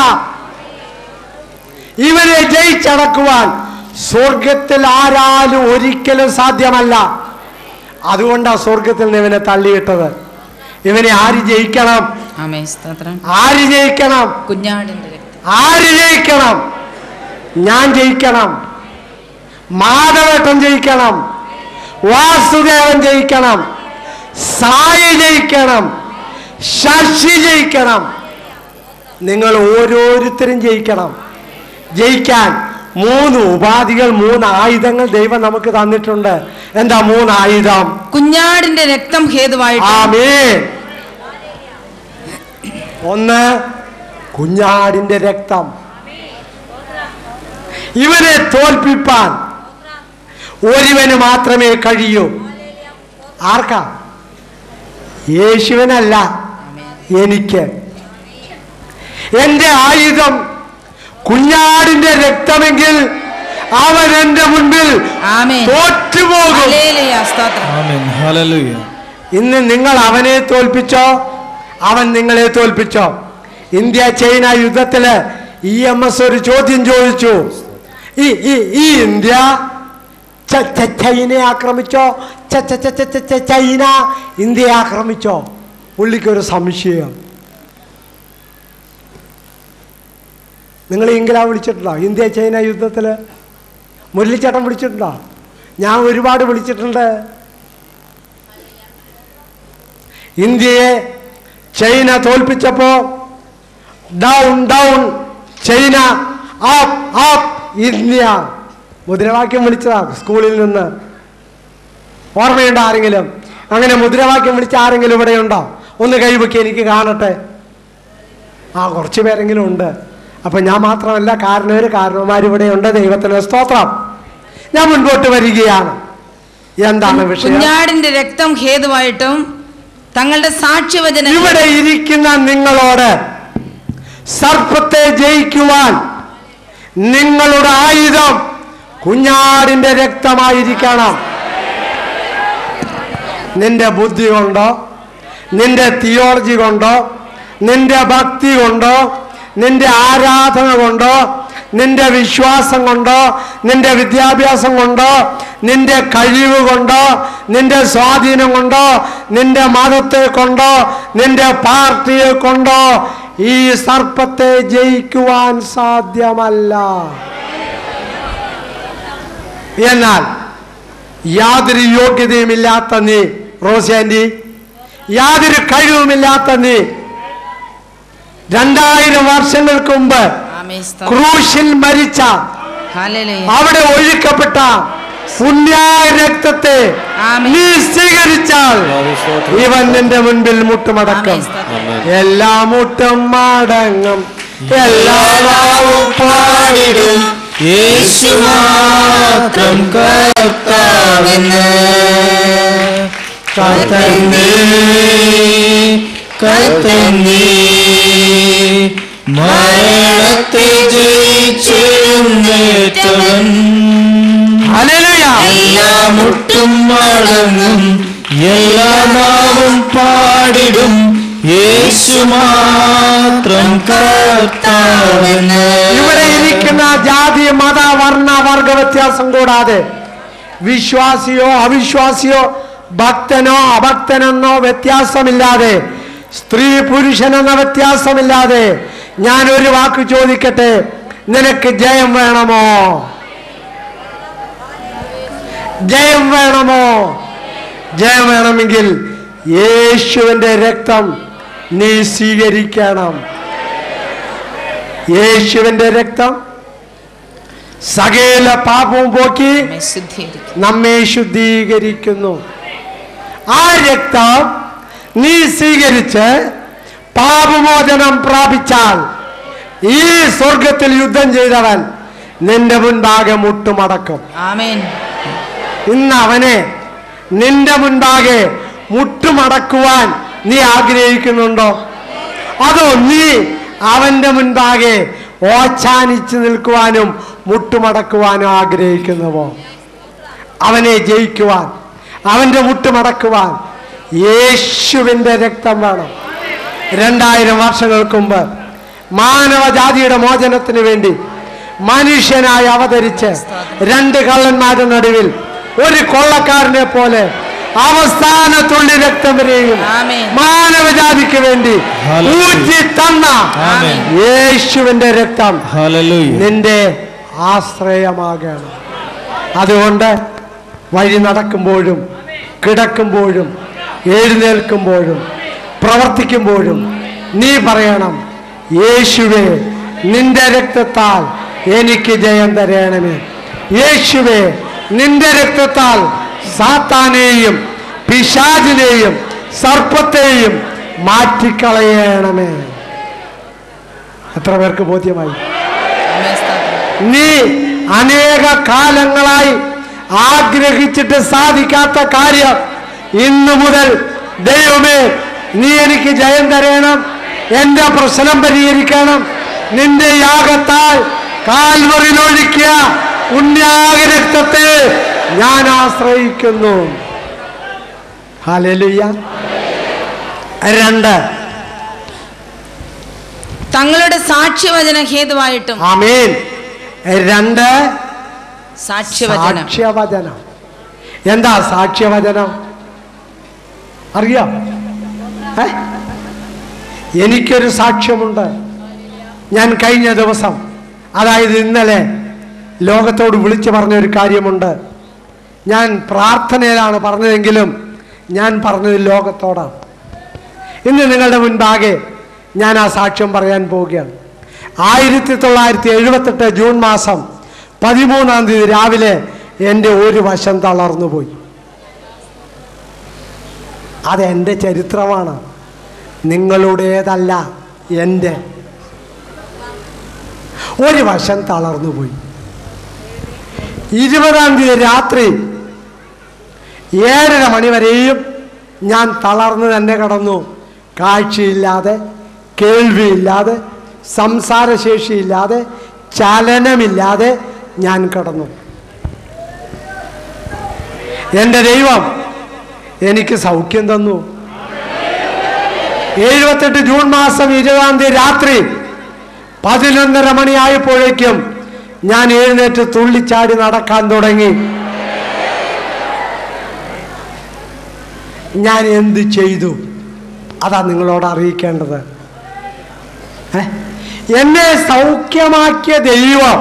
ഇവനെ ജയിച്ചടക്കുവാൻ സ്വർഗത്തിൽ ആരാലും ഒരിക്കലും സാധ്യമല്ല അതുകൊണ്ടാണ് സ്വർഗത്തിൽ നിന്ന് ഇവനെ തള്ളിയിട്ടത് ഇവനെ ആര് ജയിക്കണം ആമേ സ്തോത്രം ആര് ജയിക്കണം കുഞ്ഞാടിന്റെ രക്തം ആര് ജയിക്കണം ഞാൻ ജയിക്കണം മാധവേട്ടൻ ജയിക്കണം വാസുദേവൻ ജയിക്കണം സായി ജയിക്കണം ശശി ജയിക്കണം നിങ്ങൾ ഓരോരുത്തരും ജയിക്കണം ജയിക്കാൻ മൂന്ന് ഉപാധികൾ മൂന്ന് ആയുധങ്ങൾ ദൈവം നമുക്ക് തന്നിട്ടുണ്ട് എന്താ മൂന്ന് ആയുധം കുഞ്ഞാടിന്റെ രക്തം ഹേതുവായിട്ടും ആമേ ഒന്ന് കുഞ്ഞാടിന്റെ രക്തം ഇവനെ തോൽപ്പിപ്പാൻ ഒരുവന് മാത്രമേ കഴിയൂ ആർക്കാ യേശുവിനല്ല എനിക്ക് എന്റെ ആയുധം കുഞ്ഞാടിന്റെ രക്തമെങ്കിൽ അവൻ എന്റെ മുൻപിൽ ആമേൻ തോറ്റുപോകും ഹല്ലേലൂയ സ്തോത്രം ആമീൻ ഹല്ലേലൂയ ഇന്ന് നിങ്ങൾ അവനെ തോൽപ്പിച്ചോ അവൻ നിങ്ങളെ തോൽപ്പിച്ചോ ഇന്ത്യ ചൈന യുദ്ധത്തില് ഇ എം എസ് ഒരു ചോദ്യം ചോദിച്ചു ഈ ഈ ഈ ഇന്ത്യ ച- ച- ചൈനയെ ആക്രമിച്ചോ ച- ച- ച- ച- ച- ച- ചൈന ഇന്ത്യയെ ആക്രമിച്ചോ പുള്ളിക്കൊരു സംശയം നിങ്ങൾ ഇംഗ്ലാ വിളിച്ചിട്ടുണ്ടോ ഇന്ത്യ ചൈന യുദ്ധത്തില് മുരളിച്ചേട്ടൻ വിളിച്ചിട്ടുണ്ടോ ഞാൻ ഒരുപാട് വിളിച്ചിട്ടുണ്ട് ഇന്ത്യയെ ചൈന തോൽപ്പിച്ചപ്പോ down down China up up India മുദ്രാവാക്യം വിളിച്ചതാ സ്കൂളിൽ നിന്ന് ഓർമ്മയുണ്ടോ ആരെങ്കിലും അങ്ങനെ മുദ്രാവാക്യം വിളിച്ച ആരെങ്കിലും ഇവിടെ ഉണ്ടോ ഒന്ന് കൈവയ്ക്ക് എനിക്ക് കാണട്ടെ ആ കുറച്ച് പേരെങ്കിലും ഉണ്ട് അപ്പൊ ഞാൻ മാത്രമല്ല കാരണവര് കാരണവന്മാർ ഇവിടെ ഉണ്ട് ദൈവത്തിന് സ്തോത്രം ഞാൻ മുൻപോട്ട് വരികയാണ് എന്താണ് വിഷയം കുഞ്ഞാടിന്റെ രക്തം ഹേതുവായിട്ടും തങ്ങളുടെ സാക്ഷ്യവചന ഇവിടെ ഇരിക്കുന്ന നിങ്ങളോട് സർപ്പത്തെ ജയിക്കുവാൻ നിങ്ങളുടെ ആയുധം കുഞ്ഞാടിന്റെ രക്തമായിരിക്കണം നിന്റെ ബുദ്ധി കൊണ്ടോ നിന്റെ തിയോളജി കൊണ്ടോ നിന്റെ ഭക്തി കൊണ്ടോ നിന്റെ ആരാധന കൊണ്ടോ നിന്റെ വിശ്വാസം കൊണ്ടോ നിന്റെ വിദ്യാഭ്യാസം കൊണ്ടോ നിന്റെ കഴിവ് കൊണ്ടോ നിന്റെ സ്വാധീനം കൊണ്ടോ നിന്റെ മതത്തെ കൊണ്ടോ നിന്റെ പാർട്ടിയെ കൊണ്ടോ ഈ സർപ്പത്തെ ജയിക്കുവാൻ സാധ്യമല്ല എന്നാൽ യാതൊരു യോഗ്യതയുമില്ലാത്ത നീ റോസാൻഡി യാതൊരു കഴിവുമില്ലാത്ത നീ രണ്ടായിരം വർഷങ്ങൾക്ക് മുമ്പ് ആമേ സ്തോത്രം ക്രൂശിൽ മരിച്ച ഹല്ലേലൂയ അവിടെ ഒഴുക്കപ്പെട്ട പുണ്യായ രക്തത്തെ ആമേൻ. നീ സ്വീകരിച്ചാൽ ഇവൻ നിന്റെ മുൻപിൽ മുട്ടുമടക്കം ആമേൻ സ്തോത്രം. എല്ലാ മുട്ടും മടങ്ങും എല്ലാ നാവും പാടിടും യേശു മാത്രം കർത്താവെന്ന് കർത്തന്നേ കർത്തന്നേ മരണത്തെ ജയിച്ചെഴുന്നേറ്റവൻ ഹല്ലേലൂയ. എല്ലാ മുട്ടും മടങ്ങും എല്ലാ നാവും പാടിടും യേശു മാത്രം കർത്താവെന്ന് ഇവിടെ ഇരിക്കുന്ന ജാതി മത വർണ്ണ വർഗ വ്യത്യാസം കൂടാതെ വിശ്വാസിയോ അവിശ്വാസിയോ ഭക്തനോ അഭക്തനെന്നോ വ്യത്യാസമില്ലാതെ സ്ത്രീ പുരുഷനെന്ന വ്യത്യാസമില്ലാതെ ഞാൻ ഒരു വാക്ക് ചോദിക്കട്ടെ നിനക്ക് ജയം വേണമോ ജയം വേണമോ ജയം വേണമെങ്കിൽ യേശുവിന്റെ രക്തം നീ സ്വീകരിക്കണം യേശുവിന്റെ രക്തം സകല പാപവും പോക്കി നമ്മെ ശുദ്ധീകരിക്കും നമ്മെ ശുദ്ധീകരിക്കുന്നു ആ രക്തം നീ സ്വീകരിച്ച് പാപമോചനം പ്രാപിച്ചാൽ ഈ സ്വർഗത്തിൽ യുദ്ധം ചെയ്തവൻ നിന്റെ മുൻപാകെ മുട്ടുമടക്കും ആമേൻ ഇന്ന് അവനെ നിന്റെ മുൻപാകെ മുട്ടുമടക്കുവാൻ നീ ആഗ്രഹിക്കുന്നുണ്ടോ അതോ നീ അവന്റെ മുൻപാകെ ഓച്ചാനിച്ച് നിൽക്കുവാനും മുട്ടുമടക്കുവാനും ആഗ്രഹിക്കുന്നുവോ അവനെ ജയിക്കുവാൻ അവന്റെ മുട്ടുമടക്കുവാൻ യേശുവിന്റെ രക്തം വേണം രണ്ടായിരം വർഷങ്ങൾക്ക് മുമ്പ് മാനവജാതിയുടെ മോചനത്തിന് വേണ്ടി മനുഷ്യനായി അവതരിച്ച് രണ്ട് കള്ളന്മാരുടെ നടുവിൽ ഒരു കൊള്ളക്കാരനെ പോലെ അവസാന തുള്ളി രക്തം വരെയും ആമേൻ. മാനവജാതിക്ക് വേണ്ടി ഹല്ലേലൂയ. ഊറ്റി തന്ന ആമേൻ. യേശുവിന്റെ രക്തം ഹല്ലേലൂയ നിന്റെ ആശ്രയമാകണം അതുകൊണ്ട് വഴി നടക്കുമ്പോഴും കിടക്കുമ്പോഴും എഴുന്നേൽക്കുമ്പോഴും പ്രവർത്തിക്കുമ്പോഴും നീ പറയണം യേശുവേ നിന്റെ രക്തത്താൽ എനിക്ക് ജയം തരണമേ യേശുവേ നിന്റെ രക്തത്താൽ സാത്താനെയും പിശാചിനെയും സർപ്പത്തെയും മാറ്റിക്കളയണമേ എത്ര പേർക്ക് ബോധ്യമായി നമ്മെ സ്തോത്രം നീ അനേക കാലങ്ങളായി ആഗ്രഹിച്ചിട്ട് സാധിക്കാത്ത കാര്യം ഇന്നു മുതൽ ദൈവമേ നീ എനിക്ക് ജയം തരയണം എന്റെ പ്രശ്നം പരിഹരിക്കണം നിന്റെ യാഗത്താൽ കാൽവറിലൊഴിക്കുക ഉണ്യാഗ രക്തത്തെ ഞാൻ ആശ്രയിക്കുന്നു ഹാലലുയ്യ രണ്ട് തങ്ങളുടെ സാക്ഷ്യവചന ഹേതുവായിട്ടും ആമേൻ രണ്ട് സാക്ഷ്യവചനം സാക്ഷ്യവചനം എന്താ സാക്ഷ്യവചനം അറിയാം ഏ? എനിക്കൊരു സാക്ഷ്യമുണ്ട് ഞാൻ കഴിഞ്ഞ ദിവസം അതായത് ഇന്നലെ ലോകത്തോട് വിളിച്ചു പറഞ്ഞ ഒരു കാര്യമുണ്ട് ഞാൻ പ്രാർത്ഥനയിലാണ് പറഞ്ഞതെങ്കിലും ഞാൻ പറഞ്ഞത് ലോകത്തോടാണ് ഇന്ന് നിങ്ങളുടെ മുൻപാകെ ഞാൻ ആ സാക്ഷ്യം പറയാൻ പോവുകയാണ് ആയിരത്തി തൊള്ളായിരത്തി എഴുപത്തെട്ട് ജൂൺ മാസം പതിമൂന്നാം തീയതി രാവിലെ എൻ്റെ ഒരു വശം തളർന്നു പോയി അതെൻ്റെ ചരിത്രമാണ് നിങ്ങളുടേതല്ല എൻ്റെ ഒരു വശം തളർന്നു പോയി ഇരുപതാം തീയതി രാത്രി ഏഴര മണി വരെയും ഞാൻ തളർന്ന് തന്നെ കിടന്നു കാഴ്ചയില്ലാതെ കേൾവിയില്ലാതെ സംസാരശേഷിയില്ലാതെ ചലനമില്ലാതെ ഞാൻ കിടന്നു എൻ്റെ ദൈവം എനിക്ക് സൗഖ്യം തന്നു എഴുപത്തെട്ട് ജൂൺ മാസം ഇരുപതാം തീയതി രാത്രി പതിനൊന്നര മണിയായപ്പോഴേക്കും ഞാൻ എഴുന്നേറ്റ് തുള്ളിച്ചാടി നടക്കാൻ തുടങ്ങി ഞാൻ എന്ത് ചെയ്തു അതാ നിങ്ങളോട് അറിയിക്കേണ്ടത് ഏ? എന്നെ സൗഖ്യമാക്കിയ ദൈവം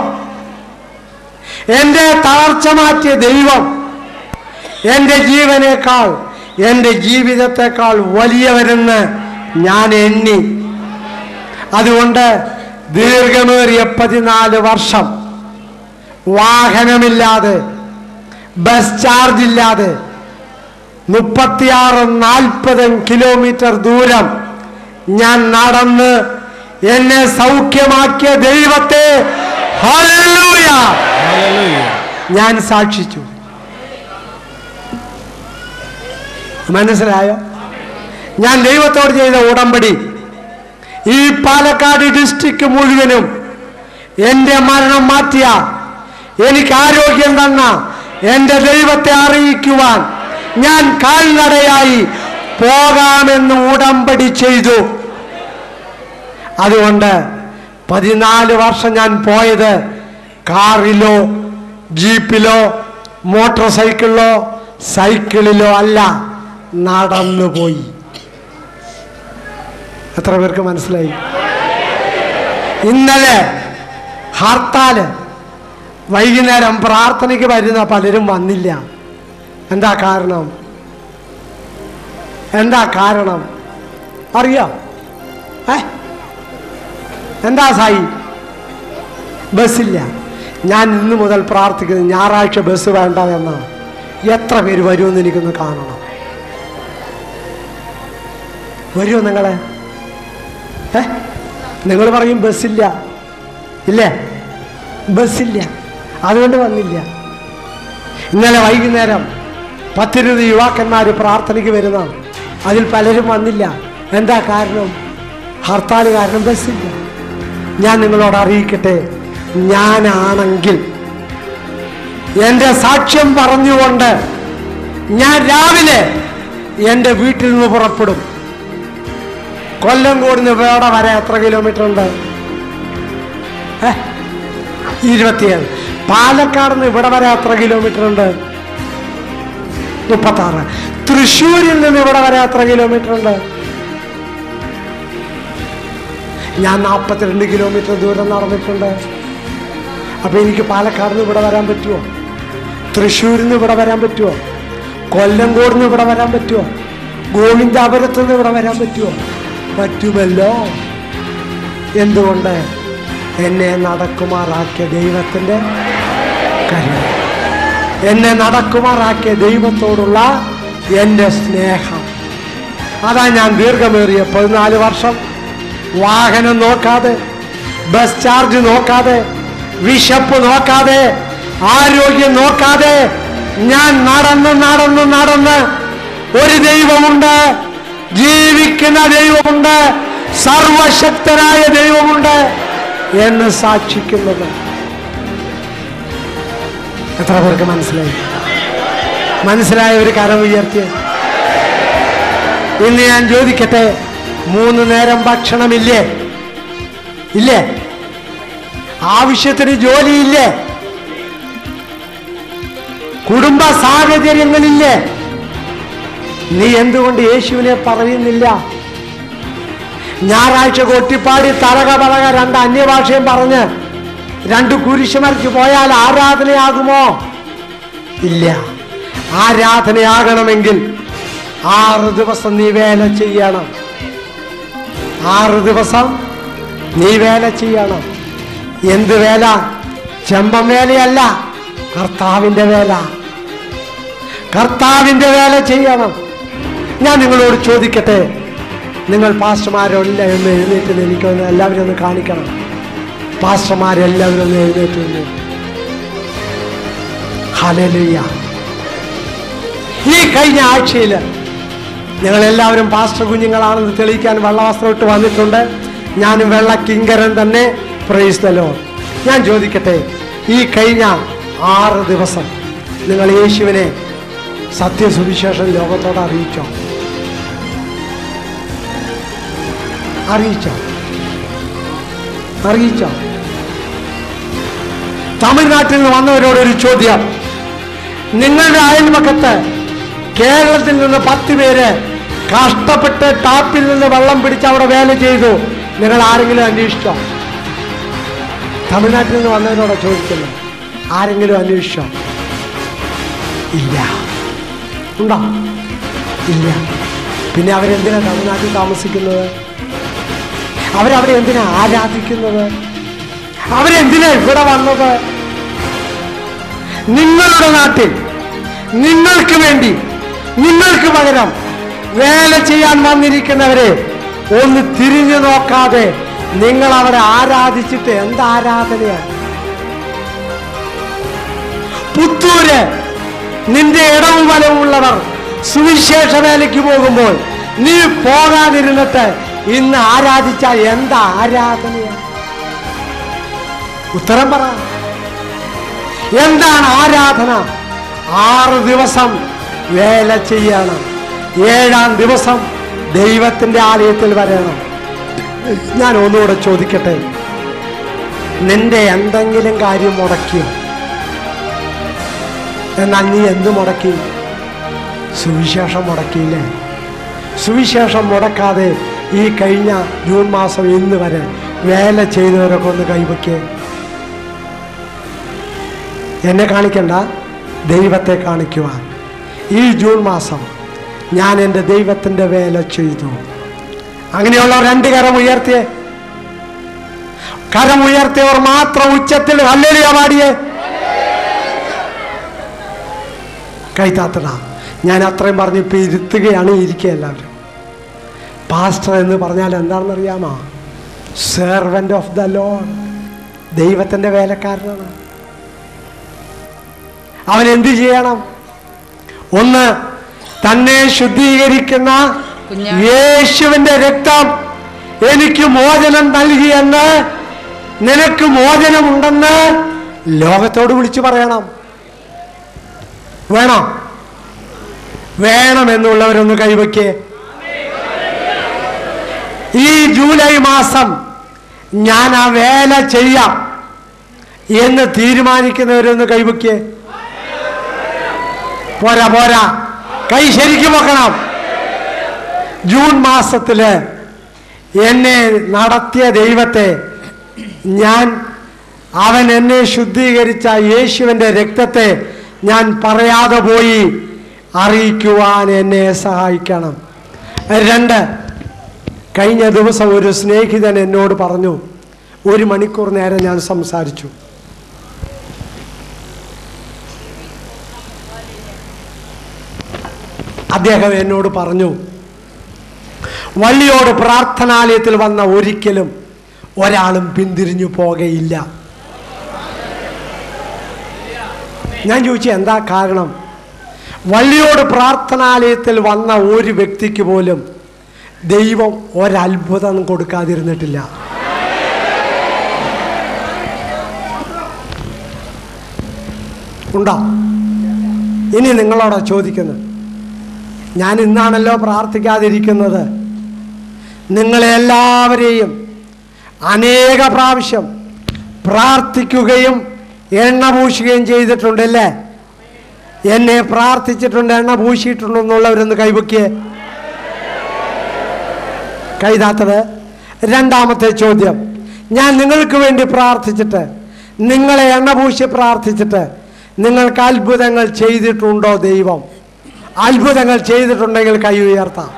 എൻ്റെ തളർച്ച മാറ്റിയ ദൈവം എൻ്റെ ജീവനേക്കാൾ എൻ്റെ ജീവിതത്തെക്കാൾ വലിയവരെന്ന് ഞാൻ എണ്ണി അതുകൊണ്ട് ദീർഘമേറിയ പതിനാല് വർഷം വാഹനമില്ലാതെ ബസ് ചാർജ് ഇല്ലാതെ മുപ്പത്തിയാറ് നാൽപ്പതും കിലോമീറ്റർ ദൂരം ഞാൻ നടന്ന് എന്നെ സൗഖ്യമാക്കിയ ദൈവത്തെ ഹല്ലേലൂയ ഹല്ലേലൂയ ഞാൻ സാക്ഷിച്ചു മനസ്സിലായോ ഞാൻ ദൈവത്തോട് ചെയ്ത ഉടമ്പടി ഈ പാലക്കാട് ഡിസ്ട്രിക്ട് മുഴുവനും എൻ്റെ മരണം മാറ്റിയ എനിക്ക് ആരോഗ്യം തന്ന എൻ്റെ ദൈവത്തെ അറിയിക്കുവാൻ ഞാൻ കാൽനടയായി പോകാമെന്ന് ഉടമ്പടി ചെയ്തു അതുകൊണ്ട് പതിനാല് വർഷം ഞാൻ പോയത് കാറിലോ ജീപ്പിലോ മോട്ടോർ സൈക്കിളിലോ സൈക്കിളിലോ അല്ല നടന്നു പോയി എത്ര പേർക്ക് മനസ്സിലായി ഇന്നലെ ഹർത്താല് വൈകുന്നേരം പ്രാർത്ഥനയ്ക്ക് വരുന്ന പലരും വന്നില്ല എന്താ കാരണം എന്താ കാരണം അറിയാം ഏ എന്താ സായി ബസ്സില്ല ഞാൻ ഇന്നു മുതൽ പ്രാർത്ഥിക്കുന്നത് ഞായറാഴ്ച ബസ് വേണ്ട എന്നാണ് എത്ര പേര് വരുമെന്ന് എനിക്കൊന്ന് കാണണം വരുമോ നിങ്ങളെ ഏ നിങ്ങൾ പറയും ബസ്സില്ല ഇല്ലേ ബസ്സില്ല അതുകൊണ്ട് വന്നില്ല ഇന്നലെ വൈകുന്നേരം പത്തിരുപത് യുവാക്കന്മാർ പ്രാർത്ഥനയ്ക്ക് വരുന്നതാണ് അതിൽ പലരും വന്നില്ല എന്താ കാരണം ഹർത്താൽ കാരണം ബസ്സില്ല ഞാൻ നിങ്ങളോട് അറിയിക്കട്ടെ ഞാനാണെങ്കിൽ എൻ്റെ സാക്ഷ്യം പറഞ്ഞുകൊണ്ട് ഞാൻ രാവിലെ എൻ്റെ വീട്ടിൽ നിന്ന് പുറപ്പെടും കൊല്ലം കൂടുന്ന വേടെ വരെ എത്ര കിലോമീറ്റർ ഉണ്ട് ഏ? ഇരുപത്തിയേഴ് പാലക്കാട് നിന്ന് ഇവിടെ വരെ എത്ര കിലോമീറ്റർ ഉണ്ട് മുപ്പത്താറ് തൃശ്ശൂരിൽ നിന്ന് ഇവിടെ വരെ എത്ര കിലോമീറ്റർ ഉണ്ട് ഞാൻ നാൽപ്പത്തിരണ്ട് കിലോമീറ്റർ ദൂരം നടന്നിട്ടുണ്ട് അപ്പൊ എനിക്ക് പാലക്കാട് നിന്ന് ഇവിടെ വരാൻ പറ്റുമോ തൃശ്ശൂരിൽ നിന്ന് ഇവിടെ വരാൻ പറ്റുമോ കൊല്ലംകോട് നിന്ന് ഇവിടെ വരാൻ പറ്റുമോ ഗോവിന്ദാപുരത്ത് നിന്ന് ഇവിടെ വരാൻ പറ്റുമോ പറ്റുമല്ലോ എന്തുകൊണ്ട് എന്നെ നടക്കുമാറാക്കിയ ദൈവത്തിൻ്റെ കരുണ എന്നെ നടക്കുമാറാക്കിയ ദൈവത്തോടുള്ള എൻ്റെ സ്നേഹം അതാ ഞാൻ ദീർഘമേറിയ പതിനാല് വർഷം വാഹനം നോക്കാതെ ബസ് ചാർജ് നോക്കാതെ വിശപ്പ് നോക്കാതെ ആരോഗ്യം നോക്കാതെ ഞാൻ നടന്ന് നടന്ന് നടന്ന് ഒരു ദൈവമുണ്ട് ജീവിക്കുന്ന ദൈവമുണ്ട് സർവശക്തനായ ദൈവമുണ്ട് എന്ന് സാക്ഷിക്കുന്നത് എത്ര പേർക്ക് മനസ്സിലായി മനസ്സിലായ ഒരു കരം ഉയർത്തിയ ഇന്ന് ഞാൻ ചോദിക്കട്ടെ മൂന്ന് നേരം ഭക്ഷണമില്ലേ ഇല്ലേ ആവശ്യത്തിന് ജോലിയില്ലേ കുടുംബ സാഹചര്യങ്ങളില്ലേ നീ എന്തുകൊണ്ട് യേശുവിനെ പറയുന്നില്ല ഞായറാഴ്ച കൊട്ടിപ്പാടി തലക പലക രണ്ട് അന്യഭാഷയും പറഞ്ഞ് രണ്ട് കുരിശുമരച്ച് പോയാൽ ആരാധനയാകുമോ ഇല്ല ആരാധനയാകണമെങ്കിൽ ആറ് ദിവസം നീ വേല ചെയ്യണം ആറ് ദിവസം നീ വേല ചെയ്യണം എന്ത് വേല ചെമ്പം വേലയല്ല കർത്താവിൻ്റെ വേല കർത്താവിൻ്റെ വേല ചെയ്യണം ഞാൻ നിങ്ങളോട് ചോദിക്കട്ടെ നിങ്ങൾ പാസ്റ്റർമാരല്ല എന്ന് എഴുന്നേറ്റ് നിന്ന് എനിക്കൊന്ന് എല്ലാവരും ഒന്ന് കാണിക്കണം പാസ്റ്റർമാരെല്ലാവരും ഒന്ന് എഴുന്നേറ്റ് നിന്ന് ഹലലുയ്യ ഈ കഴിഞ്ഞ ആഴ്ചയിൽ ഞങ്ങളെല്ലാവരും പാസ്റ്റർ കുഞ്ഞുങ്ങളാണെന്ന് തെളിയിക്കാൻ വെള്ളവസ്ത്രം ഇട്ട് വന്നിട്ടുണ്ട് ഞാനും വെള്ള കിങ്കരൻ തന്നെ പ്രയിസ്തലോ ഞാൻ ചോദിക്കട്ടെ ഈ കഴിഞ്ഞ ആറ് ദിവസം നിങ്ങൾ യേശുവിനെ സത്യസുവിശേഷം ലോകത്തോട് അറിയിച്ചോ അറിയിച്ചോ അറിയിച്ചോ തമിഴ്നാട്ടിൽ നിന്ന് വന്നവരോട് ഒരു ചോദ്യം നിങ്ങളുടെ അയൽപക്കത്ത് കേരളത്തിൽ നിന്ന് പത്ത് പേര് കഷ്ടപ്പെട്ട് ടാപ്പിൽ നിന്ന് വെള്ളം പിടിച്ച് അവിടെ വേല ചെയ്തു നിങ്ങൾ ആരെങ്കിലും അന്വേഷിച്ചോ തമിഴ്നാട്ടിൽ നിന്ന് വന്നവരോട് ചോദിക്കുന്നു ആരെങ്കിലും അന്വേഷിച്ചോ ഇല്ല ഉണ്ടോ ഇല്ല പിന്നെ അവരെന്തിനാ തമിഴ്നാട്ടിൽ താമസിക്കുന്നത് അവരവിടെ എന്തിനാ ആരാധിക്കുന്നത് അവരെന്തിനാ ഇവിടെ വന്നത് നിങ്ങളുടെ നാട്ടിൽ നിങ്ങൾക്ക് വേണ്ടി നിങ്ങൾക്ക് പകരം വേല ചെയ്യാൻ വന്നിരിക്കുന്നവരെ ഒന്ന് തിരിഞ്ഞു നോക്കാതെ നിങ്ങൾ അവരെ ആരാധിച്ചിട്ട് എന്ത് ആരാധനയാണ് പുത്തൂര് നിന്റെ ഇടവും വലവുമുള്ളവർ സുവിശേഷ വേലയ്ക്ക് പോകുമ്പോൾ നീ പോകാതിരുന്നിട്ട് ഇന്ന് ആരാധിച്ച എന്താ ആരാധനയാണ് ഉത്തരം പറ എന്താണ് ആരാധന ആറ് ദിവസം വേല ചെയ്യണം ഏഴാം ദിവസം ദൈവത്തിന്റെ ആലയത്തിൽ വരണം ഞാൻ ഒന്നുകൂടെ ചോദിക്കട്ടെ നിന്റെ എന്തെങ്കിലും കാര്യം മുടക്കിയോ എന്നാൽ നീ എന്ത് മുടക്കി സുവിശേഷം മുടക്കിയില്ലേ സുവിശേഷം മുടക്കാതെ ഈ കഴിഞ്ഞ ജൂൺ മാസം ഇന്ന് വരെ വേല ചെയ്തവരൊക്കെ ഒന്ന് കൈവയ്ക്കേ എന്നെ കാണിക്കണ്ട ദൈവത്തെ കാണിക്കുവാൻ ഈ ജൂൺ മാസം ഞാൻ എൻ്റെ ദൈവത്തിൻ്റെ വേല ചെയ്തു അങ്ങനെയുള്ളവർ രണ്ട് കരം ഉയർത്തിയേ കരം ഉയർത്തിയവർ മാത്രം ഉച്ചത്തിൽ ഹല്ലേലൂയ പാടിയേ കൈത്താത്തട ഞാൻ അത്രയും പറഞ്ഞ് ഇപ്പൊ ഇരുത്തുകയാണ് ഇരിക്കുക എല്ലാവരും പാസ്റ്റർ എന്ന് പറഞ്ഞാൽ എന്താണെന്നറിയാമോ സെർവൻ്റ് ഓഫ് ദ ലോഡ് ദൈവത്തിൻ്റെ വേലക്കാരനാണ് അവൻ എന്ത് ചെയ്യണം ഒന്ന് തന്നെ ശുദ്ധീകരിക്കുന്ന കുഞ്ഞാ- യേശുവിന്റെ രക്തം എനിക്ക് മോചനം നൽകിയെന്ന് നിനക്ക് മോചനമുണ്ടെന്ന് ലോകത്തോട് വിളിച്ചു പറയണം വേണം വേണമെന്നുള്ളവരൊന്ന് കൈവയ്ക്കേ ഈ ജൂലൈ മാസം ഞാൻ ആ വേല ചെയ്യാം എന്ന് തീരുമാനിക്കുന്നവരൊന്ന് കൈവയ്ക്കേ പോരാ പോരാ കൈ ശരിക്കും വെക്കണം ജൂൺ മാസത്തില് എന്നെ നടത്തിയ ദൈവത്തെ ഞാൻ അവൻ എന്നെ ശുദ്ധീകരിച്ച യേശുവിൻ്റെ രക്തത്തെ ഞാൻ പറയാതെ പോയി അറിയിക്കുവാൻ എന്നെ സഹായിക്കണം രണ്ട് കഴിഞ്ഞ ദിവസം ഒരു സ്നേഹിതൻ എന്നോട് പറഞ്ഞു ഒരു മണിക്കൂർ നേരം ഞാൻ സംസാരിച്ചു അദ്ദേഹം എന്നോട് പറഞ്ഞു വള്ളിയോട് പ്രാർത്ഥനാലയത്തിൽ വന്ന ഒരിക്കലും ഒരാളും പിന്തിരിഞ്ഞു പോകയില്ല ഞാൻ ചോദിച്ചു എന്താ കാരണം വള്ളിയോട് പ്രാർത്ഥനാലയത്തിൽ വന്ന ഒരു വ്യക്തിക്ക് പോലും ദൈവം ഒരത്ഭുതം കൊടുക്കാതിരുന്നിട്ടില്ല ഉണ്ടോ ഇനി നിങ്ങളോടാ ചോദിക്കുന്നത് ഞാൻ ഇന്നാണല്ലോ പ്രാർത്ഥിക്കാതിരിക്കുന്നത് നിങ്ങളെ എല്ലാവരെയും അനേക പ്രാവശ്യം പ്രാർത്ഥിക്കുകയും എണ്ണ പൂശുകയും ചെയ്തിട്ടുണ്ടല്ലേ എന്നെ പ്രാർത്ഥിച്ചിട്ടുണ്ട് എണ്ണ പൂശിയിട്ടുണ്ടെന്നുള്ളവരൊന്ന് കൈവയ്ക്കേ കൈതാത്തത് രണ്ടാമത്തെ ചോദ്യം ഞാൻ നിങ്ങൾക്ക് വേണ്ടി പ്രാർത്ഥിച്ചിട്ട് നിങ്ങളെ എണ്ണ പൂശി പ്രാർത്ഥിച്ചിട്ട് നിങ്ങൾക്ക് അത്ഭുതങ്ങൾ ചെയ്തിട്ടുണ്ടോ ദൈവം അത്ഭുതങ്ങൾ ചെയ്തിട്ടുണ്ടെങ്കിൽ കൈ ഉയർത്താം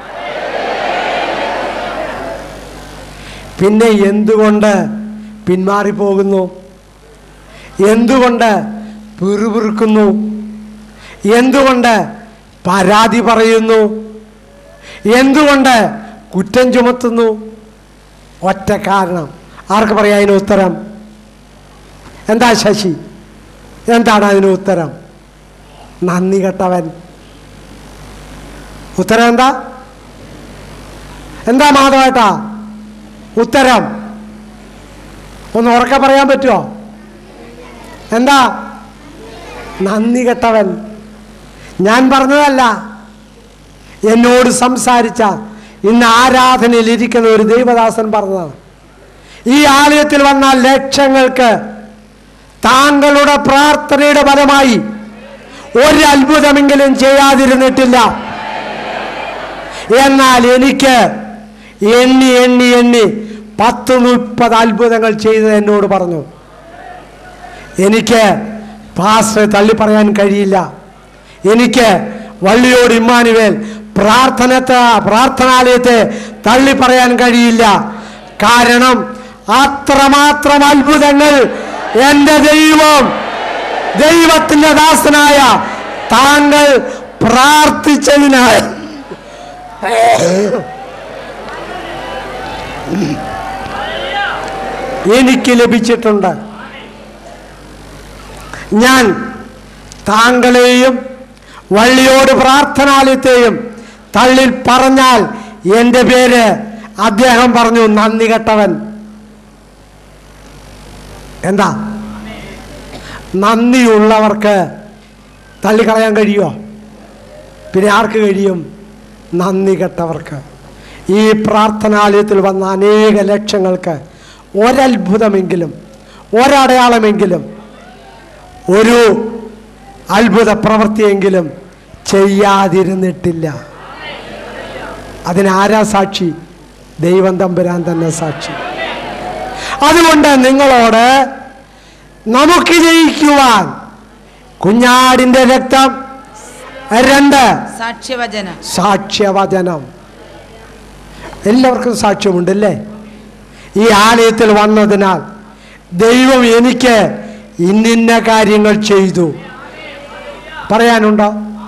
പിന്നെ എന്തുകൊണ്ട് പിന്മാറിപ്പോകുന്നു എന്തുകൊണ്ട് പിറുപിറുക്കുന്നു എന്തുകൊണ്ട് പരാതി പറയുന്നു എന്തുകൊണ്ട് കുറ്റം ചുമത്തുന്നു ഒറ്റ കാരണം ആർക്ക് പറയാം അതിന് ഉത്തരം എന്താ ശശി എന്താണ് അതിന് ഉത്തരം നന്ദി കെട്ടവൻ ഉത്തരം എന്താ എന്താ മാധവേട്ടാ ഉത്തരം ഒന്ന് ഉറക്കെ പറയാൻ പറ്റുമോ എന്താ നന്ദി കെട്ടവൻ ഞാൻ പറഞ്ഞതല്ല എന്നോട് സംസാരിച്ച ഇന്ന് ആരാധനയിൽ ഇരിക്കുന്ന ഒരു ദൈവദാസൻ പറഞ്ഞതാണ് ഈ ആലയത്തിൽ വന്ന ലക്ഷങ്ങൾക്ക് താങ്കളുടെ പ്രാർത്ഥനയുടെ ഫലമായി ഒരു അത്ഭുതമെങ്കിലും ചെയ്യാതിരുന്നിട്ടില്ല എന്നാൽ എനിക്ക് എണ്ണി എണ്ണി എണ്ണി പത്ത് മുപ്പത് അത്ഭുതങ്ങൾ ചെയ്ത് എന്നോട് പറഞ്ഞു എനിക്ക് പാസ്റ്റർ തള്ളി പറയാൻ കഴിയില്ല എനിക്ക് വള്ളിയോട് ഇമ്മാനുവേൽ പ്രാർത്ഥനത്തെ പ്രാർത്ഥനാലയത്തെ തള്ളി പറയാൻ കഴിയില്ല കാരണം അത്രമാത്രം അത്ഭുതങ്ങൾ എൻ്റെ ദൈവം ദൈവത്തിൻ്റെ ദാസനായ താങ്കൾ പ്രാർത്ഥിച്ചതിനാൽ എനിക്ക് ലഭിച്ചിട്ടുണ്ട് ഞാൻ താങ്കളെയും വള്ളിയോട് പ്രാർത്ഥനാലയത്തെയും തള്ളിൽ പറഞ്ഞാൽ എൻ്റെ പേര് അദ്ദേഹം പറഞ്ഞു നന്ദി കെട്ടവൻ എന്താ നന്ദിയുള്ളവർക്ക് തള്ളിക്കളയാൻ കഴിയുമോ പിന്നെ ആർക്ക് കഴിയും നന്ദി കെട്ടവർക്ക് ഈ പ്രാർത്ഥനാലയത്തിൽ വന്ന അനേക ലക്ഷങ്ങൾക്ക് ഒരത്ഭുതമെങ്കിലും ഒരടയാളമെങ്കിലും ഒരു അത്ഭുത പ്രവൃത്തിയെങ്കിലും ചെയ്യാതിരുന്നിട്ടില്ല അതിനാരാ സാക്ഷി ദൈവം തമ്പുരാൻ തന്നെ സാക്ഷി അതുകൊണ്ട് നിങ്ങളോട് നമുക്ക് ജയിക്കുവാൻ കുഞ്ഞാടിന്റെ രക്തം രണ്ട് സാക്ഷ്യവചനം സാക്ഷ്യവചനം എല്ലാവർക്കും സാക്ഷ്യമുണ്ടല്ലേ ഈ ആലയത്തിൽ വന്നതിനാൽ ദൈവം എനിക്ക് ഇന്നിന്ന കാര്യങ്ങൾ ചെയ്തു പറയാനുണ്ടോ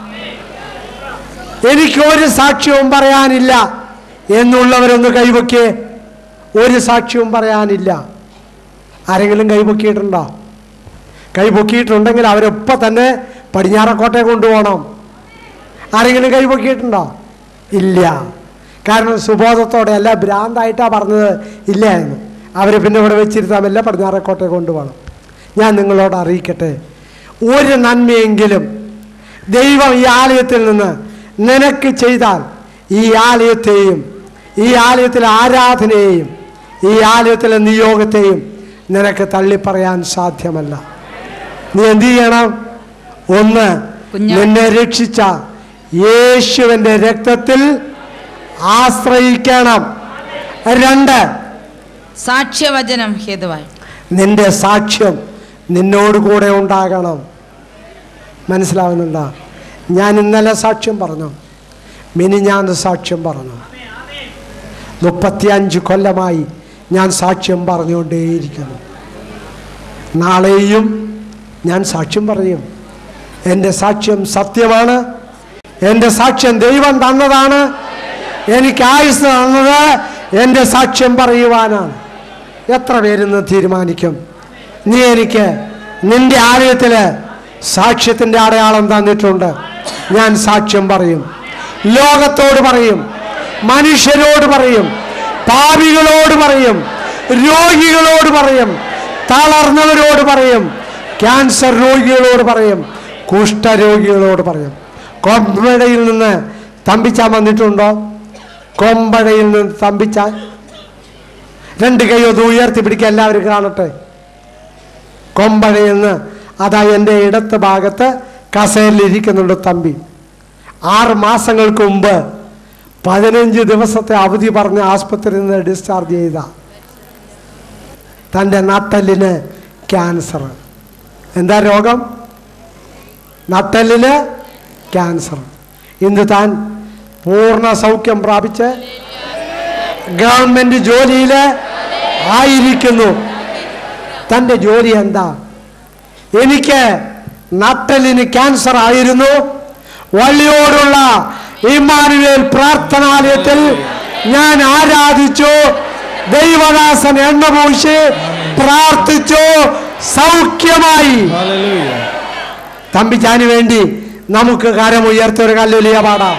എനിക്ക് ഒരു സാക്ഷ്യവും പറയാനില്ല എന്നുള്ളവരൊന്ന് കൈവയ്ക്കേ ഒരു സാക്ഷ്യവും പറയാനില്ല ആരെങ്കിലും കൈപൊക്കിയിട്ടുണ്ടോ കൈപൊക്കിയിട്ടുണ്ടെങ്കിൽ അവരൊപ്പം തന്നെ പടിഞ്ഞാറക്കോട്ടയെ കൊണ്ടുപോകണം ആരെങ്കിലും കൈപൊക്കിയിട്ടുണ്ടോ ഇല്ല കാരണം സുബോധത്തോടെ അല്ല ഭ്രാന്തായിട്ടാണ് പറഞ്ഞത് ഇല്ല എന്ന് അവരെ പിന്നെ ഇവിടെ വെച്ചിരുത്താമല്ല പടിഞ്ഞാറക്കോട്ടയെ കൊണ്ടുപോകണം ഞാൻ നിങ്ങളോട് അറിയിക്കട്ടെ ഒരു നന്മയെങ്കിലും ദൈവം ഈ ആലയത്തിൽ നിന്ന് നിനക്ക് ചെയ്താൽ ഈ ആലയത്തെയും ഈ ആലയത്തിലെ ആരാധനയെയും ഈ ആലയത്തിലെ നിയോഗത്തെയും നിനക്ക് തള്ളിപ്പറയാൻ സാധ്യമല്ല നീ എന്ത് ചെയ്യണം ഒന്ന് കുഞ്ഞാ- നിന്നെ രക്ഷിച്ച യേശുവിൻ്റെ രക്തത്തിൽ ആശ്രയിക്കണം രണ്ട് സാക്ഷ്യവചനം ഹേതുവായി നിന്റെ സാക്ഷ്യം നിന്നോട് കൂടെ ഉണ്ടാകണം മനസ്സിലാവുന്നുണ്ടോ ഞാൻ ഇന്നലെ സാക്ഷ്യം പറഞ്ഞു മിനിഞ്ഞാന്ന് സാക്ഷ്യം പറഞ്ഞു മുപ്പത്തിയഞ്ച് കൊല്ലമായി ഞാൻ സാക്ഷ്യം പറഞ്ഞുകൊണ്ടേയിരിക്കുന്നു നാളെയും ഞാൻ സാക്ഷ്യം പറയും എൻ്റെ സാക്ഷ്യം സത്യമാണ് എൻ്റെ സാക്ഷ്യം ദൈവം തന്നതാണ് എനിക്ക് ആയുസ് തന്നത് എൻ്റെ സാക്ഷ്യം പറയുവാനാണ് എത്ര പേരിന്ന് തീരുമാനിക്കും നീ എനിക്ക് നിന്റെ ആലയത്തിൽ സാക്ഷ്യത്തിൻ്റെ അടയാളം തന്നിട്ടുണ്ട് ഞാൻ സാക്ഷ്യം പറയും ലോകത്തോട് പറയും മനുഷ്യരോട് പറയും പാപികളോട് പറയും രോഗികളോട് പറയും തളർന്നവരോട് പറയും ക്യാൻസർ രോഗികളോട് പറയും കുഷ്ഠരോഗികളോട് പറയും കൊമ്പടയിൽ നിന്ന് തമ്പിച്ചാൻ വന്നിട്ടുണ്ടോ കൊമ്പടയിൽ നിന്ന് തമ്പിച്ചാൻ രണ്ട് കൈ ഒന്ന് ഉയർത്തി പിടിക്കുക എല്ലാവരും കാണട്ടെ കൊമ്പഴയിൽ നിന്ന് അതാ എൻ്റെ ഇടത്ത് ഭാഗത്ത് കസേരയിലിരിക്കുന്നുണ്ട് തമ്പി ആറ് മാസങ്ങൾക്ക് മുമ്പ് പതിനഞ്ച് ദിവസത്തെ അവധി പറഞ്ഞ് ആസ്പത്രിയിൽ നിന്ന് ഡിസ്ചാർജ് ചെയ്ത തൻ്റെ നട്ടലിന് ക്യാൻസർ എന്താ രോഗം നട്ടലിന് ക്യാൻസർ ഇന്ന് താൻ പൂർണ്ണ സൗഖ്യം പ്രാപിച്ച് ഗവൺമെന്റ് ജോലിയിൽ ആയിരിക്കുന്നു തൻ്റെ ജോലി എന്താ എനിക്ക് നട്ടലിന് ക്യാൻസർ ആയിരുന്നു വള്ളിയോടുള്ള ഇമാനുവേൽ പ്രാർത്ഥനാലയത്തിൽ ഞാൻ ആരാധിച്ചു ദൈവദാസൻ എണ്ണ പൂശി പ്രാർത്ഥിച്ചു സൗഖ്യമായി Hallelujah. തമ്പിച്ചാന് വേണ്ടി നമുക്ക് കരം ഉയർത്തൊരു കല്ലുലിയ പാടാം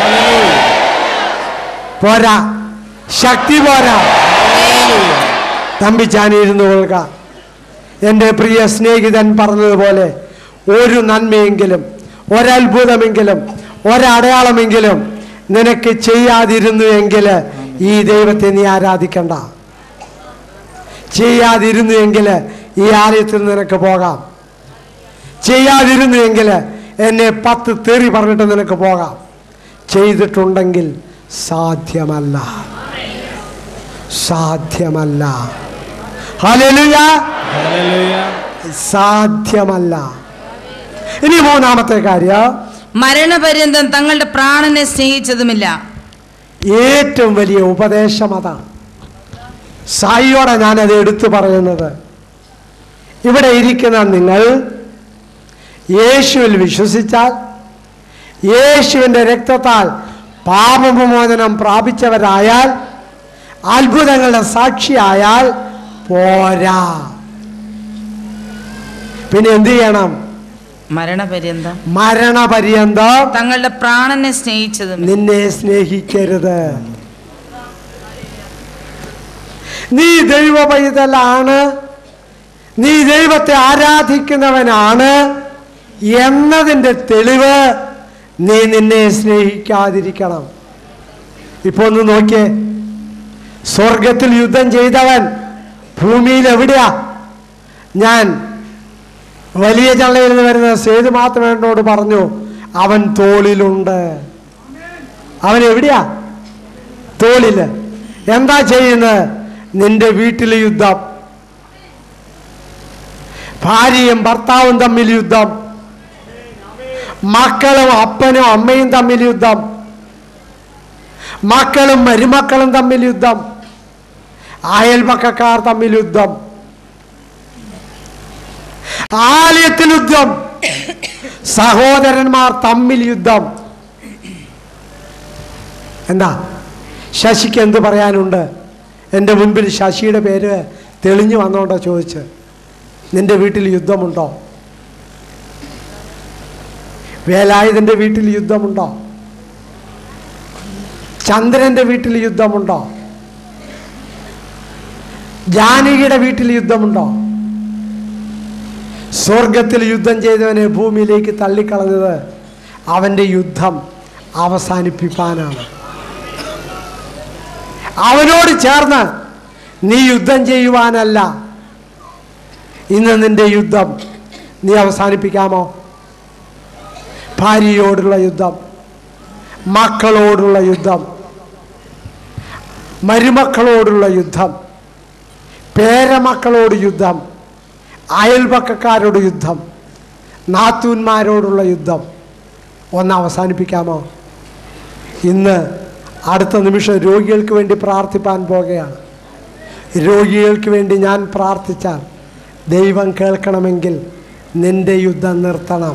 പോരാ ശക്തി പോരാ തമ്പിച്ചാൻ ഇരുന്നു കൊള്ളുക എൻ്റെ പ്രിയ സ്നേഹിതൻ പറഞ്ഞതുപോലെ ഒരു നന്മയെങ്കിലും ഒരത്ഭുതമെങ്കിലും ഒരടയാളമെങ്കിലും നിനക്ക് ചെയ്യാതിരുന്നു എങ്കിൽ ഈ ദൈവത്തെ നീ ആരാധിക്കണ്ട ചെയ്യാതിരുന്നു എങ്കിൽ ഈ ആലയത്തിൽ നിനക്ക് പോകാം ചെയ്യാതിരുന്നു എങ്കിൽ എന്നെ പത്ത് തെറി പറഞ്ഞിട്ട് നിനക്ക് പോകാം ചെയ്തിട്ടുണ്ടെങ്കിൽ സാധ്യമല്ല സാധ്യമല്ല ഹല്ലേലൂയ Hallelujah. സാധ്യമല്ല ഇനി മൂന്നാമത്തെ കാര്യം മരണപര്യന്തം തങ്ങളുടെ പ്രാണനെ സ്നേഹിച്ചതുമില്ല ഏറ്റവും വലിയ ഉപദേശം അതാണ് സായിയോടെ ഞാനത് എടുത്തു പറയുന്നത് ഇവിടെ ഇരിക്കുന്ന നിങ്ങൾ യേശുവിൽ വിശ്വസിച്ചാൽ യേശുവിൻ്റെ രക്തത്താൽ പാപവിമോചനം പ്രാപിച്ചവരായാൽ അത്ഭുതങ്ങളുടെ സാക്ഷിയായാൽ പോരാ പിന്നെ എന്ത് ചെയ്യണം മരണപര്യന്തം മരണപര്യന്തം തങ്ങളുടെ പ്രാണനെ സ്നേഹിച്ചതുമില്ല നിന്നെ സ്നേഹിക്കരുത് നീ ദൈവ പൈതലാണ് നീ ദൈവത്തെ ആരാധിക്കുന്നവനാണ് എന്നതിൻ്റെ തെളിവ് നീ നിന്നെ സ്നേഹിക്കാതിരിക്കണം ഇപ്പൊ ഒന്ന് നോക്കിയേ സ്വർഗത്തിൽ യുദ്ധം ചെയ്തവൻ ഭൂമിയിൽ എവിടെയാ ഞാൻ വലിയ ചള്ളയിൽ നിന്ന് വരുന്ന സേതു മാത്രമേനോട് പറഞ്ഞു അവൻ തോളിലുണ്ട് അവൻ എവിടെയാ തോളില് എന്താ ചെയ്യുന്നത് നിന്റെ വീട്ടിലെ യുദ്ധം ഭാര്യയും ഭർത്താവും തമ്മിൽ യുദ്ധം മക്കളും അപ്പനും അമ്മയും തമ്മിൽ യുദ്ധം മക്കളും മരുമക്കളും തമ്മിൽ യുദ്ധം അയൽപക്കക്കാർ തമ്മിൽ യുദ്ധം ആലയത്തിൽ യുദ്ധം സഹോദരന്മാർ തമ്മിൽ യുദ്ധം എന്താ ശശിക്ക് എന്ത് പറയാനുണ്ട് എൻ്റെ മുൻപിൽ ശശിയുടെ പേര് തെളിഞ്ഞു വന്നോണ്ടോ ചോദിച്ച് നിന്റെ വീട്ടിൽ യുദ്ധമുണ്ടോ വേലായുധൻ്റെ വീട്ടിൽ യുദ്ധമുണ്ടോ ചന്ദ്രൻ്റെ വീട്ടിൽ യുദ്ധമുണ്ടോ ജാനകിയുടെ വീട്ടിൽ യുദ്ധമുണ്ടോ സ്വർഗത്തിൽ യുദ്ധം ചെയ്തവനെ ഭൂമിയിലേക്ക് തള്ളിക്കളഞ്ഞത് അവൻ്റെ യുദ്ധം അവസാനിപ്പിക്കാനാണ് അവനോട് ചേർന്ന് നീ യുദ്ധം ചെയ്യുവാനല്ല ഇന്ന് നിന്റെ യുദ്ധം നീ അവസാനിപ്പിക്കാമോ ഭാര്യയോടുള്ള യുദ്ധം മക്കളോടുള്ള യുദ്ധം മരുമക്കളോടുള്ള യുദ്ധം പേരമക്കളോട് യുദ്ധം അയൽപക്കക്കാരോട് യുദ്ധം നാത്തൂന്മാരോടുള്ള യുദ്ധം ഒന്ന് അവസാനിപ്പിക്കാമോ ഇന്ന് അടുത്ത നിമിഷം രോഗികൾക്ക് വേണ്ടി പ്രാർത്ഥിപ്പാൻ പോകുകയാണ് രോഗികൾക്ക് വേണ്ടി ഞാൻ പ്രാർത്ഥിച്ചാൽ ദൈവം കേൾക്കണമെങ്കിൽ നിന്റെ യുദ്ധം നിർത്തണം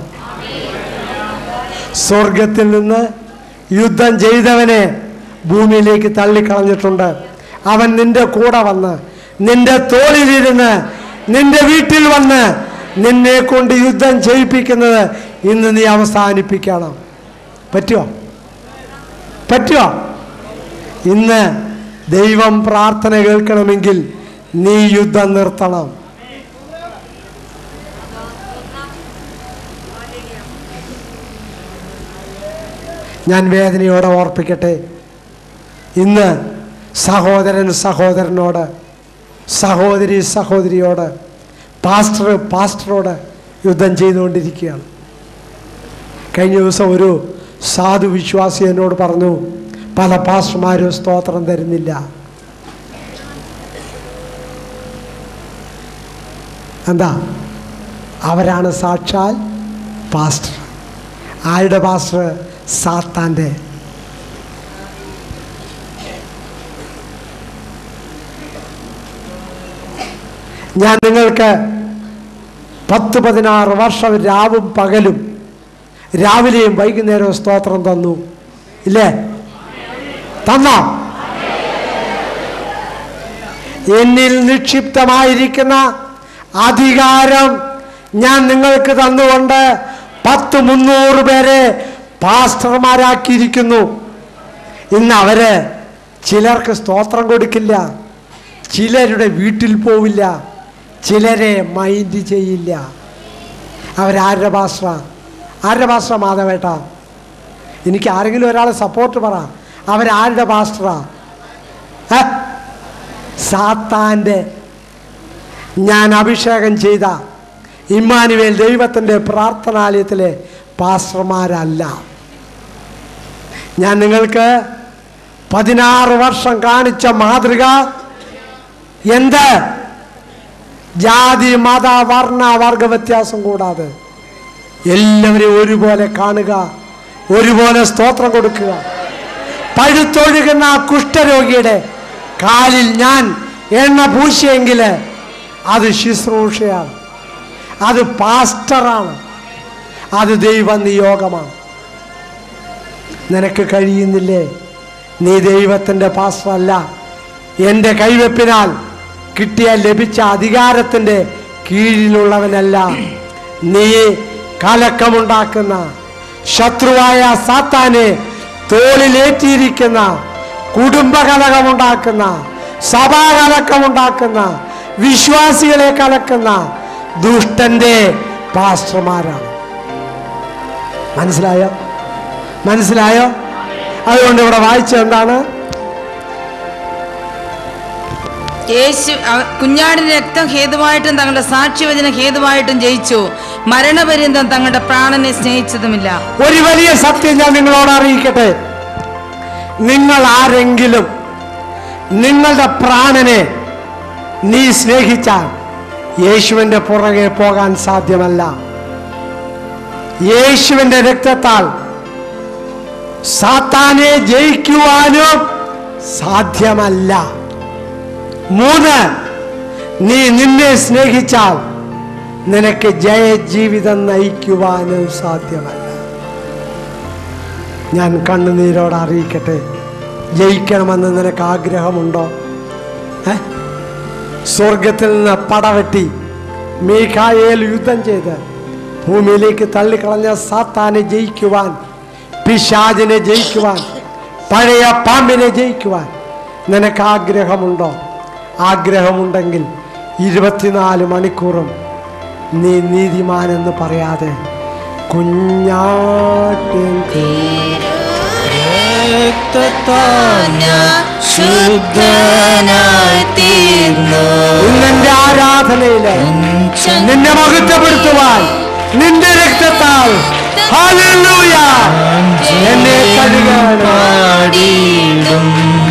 സ്വർഗത്തിൽ നിന്ന് യുദ്ധം ചെയ്തവനെ ഭൂമിയിലേക്ക് തള്ളിക്കളഞ്ഞിട്ടുണ്ട് അവൻ നിന്റെ കൂടെ വന്ന് നിന്റെ തോളിലിരുന്ന് നിന്റെ വീട്ടിൽ വന്ന് നിന്നെ കൊണ്ട് യുദ്ധം ചെയ്യിപ്പിക്കുന്നത് ഇന്ന് നീ അവസാനിപ്പിക്കണം പറ്റുമോ പറ്റുമോ ഇന്ന് ദൈവം പ്രാർത്ഥന കേൾക്കണമെങ്കിൽ നീ യുദ്ധം നിർത്തണം ഞാൻ വേദനയോടെ ഓർപ്പിക്കട്ടെ ഇന്ന് സഹോദരൻ സഹോദരനോട് സഹോദരി സഹോദരിയോട് പാസ്റ്റർ പാസ്റ്ററോട് യുദ്ധം ചെയ്തുകൊണ്ടിരിക്കുകയാണ് കഴിഞ്ഞ ദിവസം ഒരു സാധു വിശ്വാസി എന്നോട് പറഞ്ഞു പല പാസ്റ്റർമാരും സ്തോത്രം തരുന്നില്ല എന്താ അവരാണ് സാക്ഷാൽ പാസ്റ്റർ ആരുടെ പാസ്റ്റർ സാത്താൻ്റെ ഞാൻ നിങ്ങൾക്ക് പത്ത് പതിനാറ് വർഷം രാവും പകലും രാവിലെയും വൈകുന്നേരവും സ്തോത്രം തന്നു ഇല്ലേ തന്നോ എന്നിൽ നിക്ഷിപ്തമായിരിക്കുന്ന അധികാരം ഞാൻ നിങ്ങൾക്ക് തന്നുകൊണ്ട് പത്ത് മുന്നൂറ് പേരെ പാസ്റ്റർമാരാക്കിയിരിക്കുന്നു ഇന്ന് അവര് ചിലർക്ക് സ്തോത്രം കൊടുക്കില്ല ചിലരുടെ വീട്ടിൽ പോവില്ല ചിലരെ മൈൻഡ് ചെയ്യില്ല അവരാരുടെ ഭാഷ ആരുടെ ഭാഷ മാധവേട്ട എനിക്ക് ആരെങ്കിലും ഒരാളെ സപ്പോർട്ട് പറ അവരാരുടെ പാസ്റ്ററാ ഏ? സാത്താൻ്റെ ഞാൻ അഭിഷേകം ചെയ്ത ഇമ്മാനുവേൽ ദൈവത്തിൻ്റെ പ്രാർത്ഥനാലയത്തിലെ പാസ്റ്റർമാരല്ല ഞാൻ നിങ്ങൾക്ക് പതിനാറ് വർഷം കാണിച്ച മാതൃക എന്ത് ജാതി മത വർണ്ണ വർഗ വ്യത്യാസം കൂടാതെ എല്ലാവരെയും ഒരുപോലെ കാണുക ഒരുപോലെ സ്തോത്രം കൊടുക്കുക പഴുത്തൊഴുകുന്ന ആ കുഷ്ഠരോഗിയുടെ കാലിൽ ഞാൻ എണ്ണ പൂശിയെങ്കിൽ അത് ശുശ്രൂഷയാണ് അത് പാസ്റ്ററാണ് അത് ദൈവ നിയോഗമാണ് നിനക്ക് കഴിയുന്നില്ലേ നീ ദൈവത്തിൻ്റെ പാസ്റ്ററല്ല എൻ്റെ കൈവെപ്പിനാൽ കിട്ടിയ ലഭിച്ച അധികാരത്തിൻ്റെ കീഴിലുള്ളവനല്ല നീ കലക്കമുണ്ടാക്കുന്ന ശത്രുവായ സാത്താനെ തോളിലേറ്റിയിരിക്കുന്ന കുടുംബകലകമുണ്ടാക്കുന്ന സഭാകലക്കമുണ്ടാക്കുന്ന വിശ്വാസികളെ കലക്കുന്ന ദുഷ്ടന്റെ പാസ്റ്റർമാരാണ് മനസ്സിലായോ മനസ്സിലായോ അതുകൊണ്ട് ഇവിടെ വായിച്ചത് എന്താണ് യേശു അവ- കുഞ്ഞാടിന്റെ രക്തം ഹേതുവായിട്ടും തങ്ങളുടെ സാക്ഷ്യവചന ഹേതുവായിട്ടും ജയിച്ചു മരണപര്യന്തം തങ്ങളുടെ പ്രാണനെ സ്നേഹിച്ചതുമില്ല ഒരു വലിയ സത്യം ഞാൻ നിങ്ങളോട് അറിയിക്കട്ടെ നിങ്ങൾ ആരെങ്കിലും നിങ്ങളുടെ പ്രാണനെ നീ സ്നേഹിച്ചാൽ യേശുവിൻ്റെ പുറകെ പോകാൻ സാധ്യമല്ല യേശുവിൻ്റെ രക്തത്താൽ സാത്താനെ ജയിക്കുവാനും സാധ്യമല്ല മൂന്ന് നീ നിന്നെ സ്നേഹിച്ചാൽ നിനക്ക് ജയജീവിതം നയിക്കുവാനും സാധ്യമല്ല ഞാൻ കണ്ണുനീരോട് അറിയിക്കട്ടെ ജയിക്കണമെന്ന് നിനക്ക് ആഗ്രഹമുണ്ടോ ഏ? സ്വർഗത്തിൽ നിന്ന് പടവെട്ടി മീഖായേൽ യുദ്ധം ചെയ്ത് ഭൂമിയിലേക്ക് തള്ളിക്കളഞ്ഞ സാത്താനെ ജയിക്കുവാൻ പിശാചിനെ ജയിക്കുവാൻ പഴയ പാമ്പിനെ ജയിക്കുവാൻ നിനക്ക് ആഗ്രഹമുണ്ടോ ആഗ്രഹമുണ്ടെങ്കിൽ ഇരുപത്തിനാല് മണിക്കൂറും നീ നീതിമാനെന്ന് പറയാതെ കുഞ്ഞാട്ടിൻ രക്തത്താൽ ഞാൻ ശുദ്ധനായി തീർന്നു ഇന്നെന്റെ ആരാധനയില് നിന്നെ മഹത്വപ്പെടുത്തുവാൻ നിന്റെ രക്തത്താൽ ഹല്ലേലൂയ എന്നെ കഴുകാനും പാടിയിടും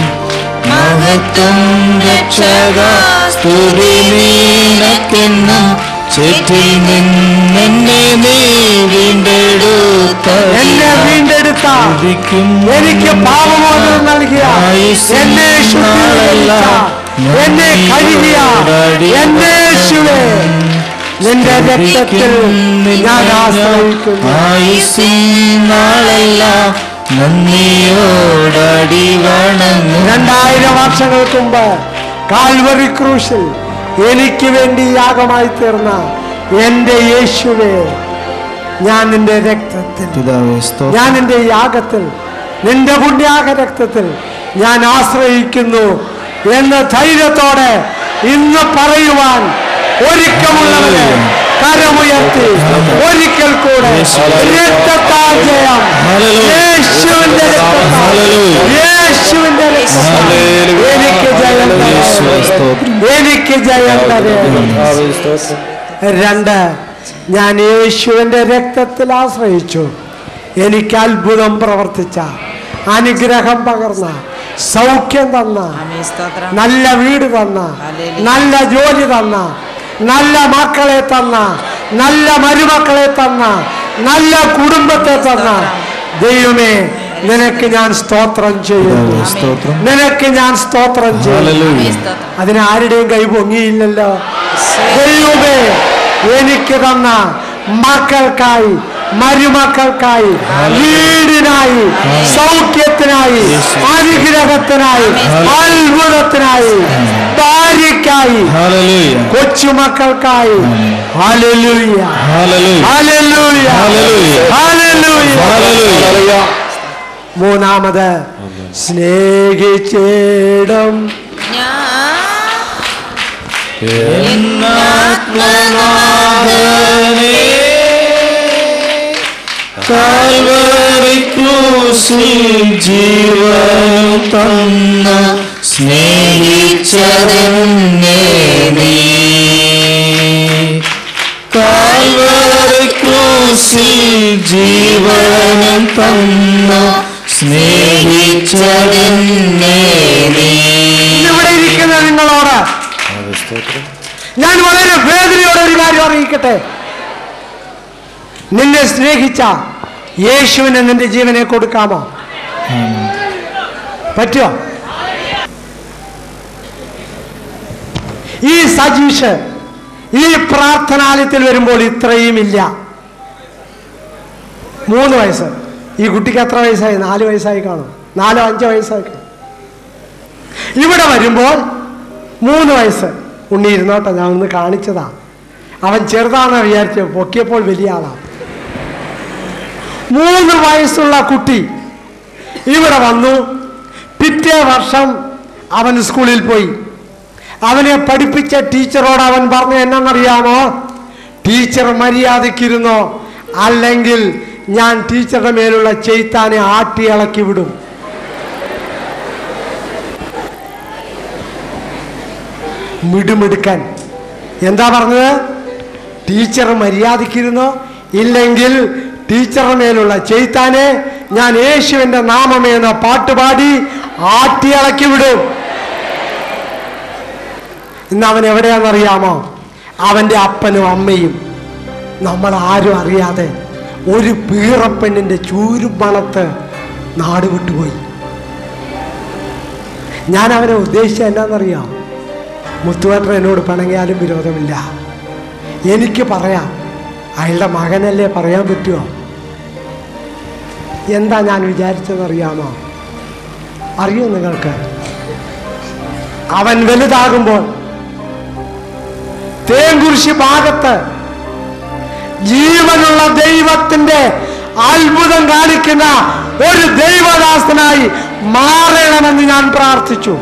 മഹത്വം രക്ഷക സ്തുതി നീനക്കെന്നും ചേറ്റിൽ നിന്നെന്നെ നീ വീണ്ടെടുത്ത എന്നെ വീണ്ടെടുത്ത എനിക്ക് പാപമോചനം നൽകിയ എന്നെ ശുദ്ധീകരിച്ച എന്നെ കഴുകിയ എന്നെ യേശുവേ നിന്റെ രക്തത്തിൽ ഞാൻ ആശ്രയിക്കുന്നു നാളെല്ലാം നന്ദിയോടടി വണങ്ങും രണ്ടായിരം വർഷങ്ങൾക്ക് മുമ്പ് കാൽവറി ക്രൂശിൽ എനിക്ക് വേണ്ടി യാഗമായി തീർന്ന എൻ്റെ യേശുവേ ഞാൻ നിന്റെ രക്തത്തിൽ പിതാവേ സ്തോത്രം ഞാൻ നിന്റെ യാഗത്തിൽ നിന്റെ പുണ്യാഗ രക്തത്തിൽ ഞാൻ ആശ്രയിക്കുന്നു എന്ന ധൈര്യത്തോടെ ഇന്ന് പറയുവാൻ ഒരുക്കമുള്ളവരെ കരമുയർത്തി ഒരിക്കൽ കൂടെ രക്തത്താൽ ജയം യേശുവിന്റെ രക്തത്താൽ യേശുവിന്റെ രക്തത്താൽ എനിക്ക് ജയം തരണം. എനിക്ക് ജയം തരണം രണ്ട് ഞാൻ യേശുവിന്റെ രക്തത്തിൽ ആശ്രയിച്ചു എനിക്ക് അത്ഭുതം പ്രവർത്തിച്ച അനുഗ്രഹം പകർന്ന സൗഖ്യം തന്ന ആമേൻ സ്തോത്രം നല്ല വീട് തന്ന ഹല്ലേലൂയ. നല്ല ജോലി തന്ന നല്ല മക്കളെ തന്ന നല്ല മരുമക്കളെ തന്ന നല്ല കുടുംബത്തെ തന്ന ദൈവമേ നിനക്ക് ഞാൻ സ്തോത്രം ചെയ്യുന്നു സ്തോത്രം നിനക്ക് ഞാൻ സ്തോത്രം ചെയ്യുന്നു ആമേൻ സ്തോത്രം അതിന് ആരുടെയും കൈ പൊങ്ങിയില്ലല്ലോ ദൈവമേ എനിക്ക് തന്ന മക്കൾക്കായി മരുമക്കൾക്കായി വീടിനായി സൗഖ്യത്തിനായി അനുഗ്രഹത്തിനായി അത്ഭുതത്തിനായി ഭാര്യയ്ക്കായി ഹല്ലേലൂയ കൊച്ചുമക്കൾക്കായി ഹല്ലേലൂയ ഹല്ലേലൂയ ഹല്ലേലൂയ ഹല്ലേലൂയ. ഹല്ലേലൂയ മൂന്നാമത് സ്നേഹിച്ചിടും എന്നാത്മനാഥനേ, കാൽവരി ക്രൂശിൽ ജീവൻ തന്ന സ്നേഹിച്ചതെന്നെ നീ കാൽവരി ക്രൂശിൽ ജീവനം തന്ന സ്നേഹിച്ചതെന്നെ നീ ഇവിടെ ഇരിക്കുന്ന നിങ്ങളോട് ഞാൻ വളരെ വേദനയോടെ ഒരു കാര്യം അറിയിക്കട്ടെ നിന്നെ സ്നേഹിച്ച യേശുവിന് നിന്റെ ജീവനെ കൊടുക്കാമോ പറ്റുമോ ഈ സജീഷ് ഈ പ്രാർത്ഥനാലയത്തിൽ വരുമ്പോൾ ഇത്രയും ഇല്ല മൂന്ന് വയസ്സ് ഈ കുട്ടിക്ക് എത്ര വയസ്സായി നാല് വയസ്സായി കാണും നാലോ അഞ്ചോ വയസ്സായി കാണും ഇവിടെ വരുമ്പോൾ മൂന്ന് വയസ്സ് ഉണ്ണി ഇരുന്നോട്ടെ ഞാൻ ഒന്ന് കാണിച്ചതാ അവൻ ചെറുതാണെന്ന് വിചാരിച്ചു പൊക്കിയപ്പോൾ വലിയ ആളാ മൂന്ന് വയസ്സുള്ള കുട്ടി ഇവിടെ വന്നു പിറ്റേ വർഷം അവൻ സ്കൂളിൽ പോയി അവനെ പഠിപ്പിച്ച ടീച്ചറോട് അവൻ പറഞ്ഞു എന്നറിയാമോ ടീച്ചർ മര്യാദയ്ക്കിരുന്നോ അല്ലെങ്കിൽ ഞാൻ ടീച്ചറുടെ മേലുള്ള ചെയ്ത്താനെ ആട്ടി ഇളക്കി വിടും മിടുമിടുക്കൻ എന്താ പറഞ്ഞത് ടീച്ചർ മര്യാദയ്ക്കിരുന്നോ ഇല്ലെങ്കിൽ ടീച്ചറുടെ മേലുള്ള ചെയ്ത്താനെ ഞാൻ യേശുവിന്റെ നാമമേന്ന പാട്ടുപാടി ആട്ടിയിളക്കി വിടും ഇന്ന് അവൻ എവിടെയാണെന്നറിയാമോ അവൻ്റെ അപ്പനും അമ്മയും നമ്മൾ ആരും അറിയാതെ ഒരു പീറപ്പെണ്ണിൻ്റെ ചൂരുമണത്ത് നാട് വിട്ടുപോയി ഞാൻ അവനെ ഉദ്ദേശിച്ച എന്നാന്നറിയാം മുത്തുവേട്ടൻ എന്നോട് പിണങ്ങിയാലും വിരോധമില്ല എനിക്ക് പറയാം അയാളുടെ മകനല്ലേ പറയാൻ പറ്റുമോ എന്താ ഞാൻ വിചാരിച്ചതെന്നറിയാമോ അറിയോ നിങ്ങൾക്ക് അവൻ വലുതാകുമ്പോൾ തേങ്കുരിശി ഭാഗത്ത് ജീവനുള്ള ദൈവത്തിന്റെ അത്ഭുതം കാണിക്കുന്ന ഒരു ദൈവദാസനായി മാറണമെന്ന് ഞാൻ പ്രാർത്ഥിച്ചു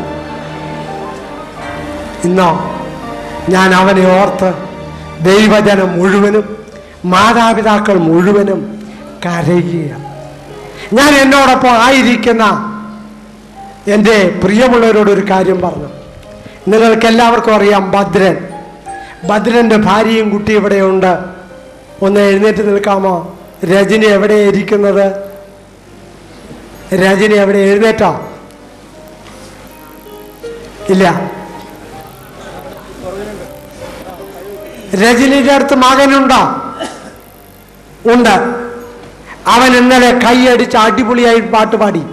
ഇന്നോ ഞാൻ അവനെ ഓർത്ത് ദൈവജനം മുഴുവനും മാതാപിതാക്കൾ മുഴുവനും കരയുക ഞാൻ എന്നോടൊപ്പം ആയിരിക്കുന്ന എൻ്റെ പ്രിയമുള്ളവരോട് ഒരു കാര്യം പറഞ്ഞു നിങ്ങൾക്ക് എല്ലാവർക്കും അറിയാം ഭദ്രൻ ഭദ്രൻ്റെ ഭാര്യയും കുട്ടി ഇവിടെയുണ്ട് ഒന്ന് എഴുന്നേറ്റ് നിൽക്കാമോ രജനി എവിടെ ഇരിക്കുന്നത് രജനി എവിടെ എഴുന്നേറ്റോ ഇല്ല രജനിയുടെ അടുത്ത് മകനുണ്ടോ ഉണ്ട് അവൻ ഇന്നലെ കൈയടിച്ച് അടിപൊളിയായി പാട്ട് പാടി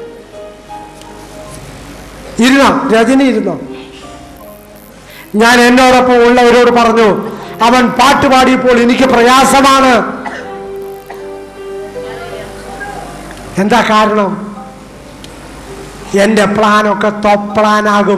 ഇരുന്നോ രജനി ഇരുന്നോ ഞാൻ എന്നോടൊപ്പം ഉള്ളവരോട് പറഞ്ഞു അവൻ പാട്ട് പാടിയപ്പോൾ എനിക്ക് പ്രയാസമാണ് എന്താ കാരണം എന്റെ പ്ലാനൊക്കെ തൊപ്ലാനാകും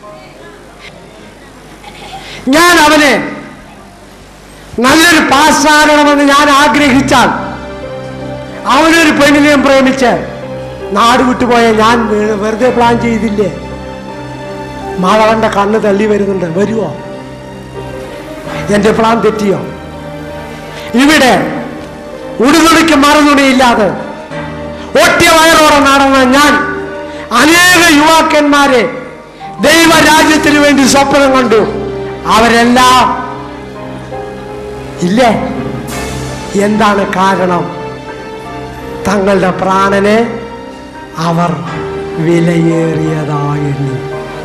ഞാൻ അവനെ നല്ലൊരു പാസ്സാകണമെന്ന് ഞാൻ ആഗ്രഹിച്ചാൽ അവനൊരു പെണ്ണിനെയും പ്രേമിച്ച് നാട് വിട്ടുപോയ ഞാൻ വെ- വെറുതെ പ്ലാൻ ചെയ്തില്ലേ മാളവന്റെ കണ്ണ് തള്ളി വരുന്നുണ്ട് വരുമോ എന്റെ പ്ലാൻ തെറ്റിയോ ഇവിടെ ഉടുതുണിക്ക് മറുതുണിയില്ലാതെ ഒറ്റ വയറോടെ നടന്ന ഞാൻ അനേക യുവാക്കന്മാരെ ദൈവരാജ്യത്തിന് വേണ്ടി സ്വപ്നം കണ്ടു അവരെല്ലാം ഇല്ലേ എന്താണ് കാരണം തങ്ങളുടെ പ്രാണനെ അവർ വിലയേറിയതായി എണ്ണി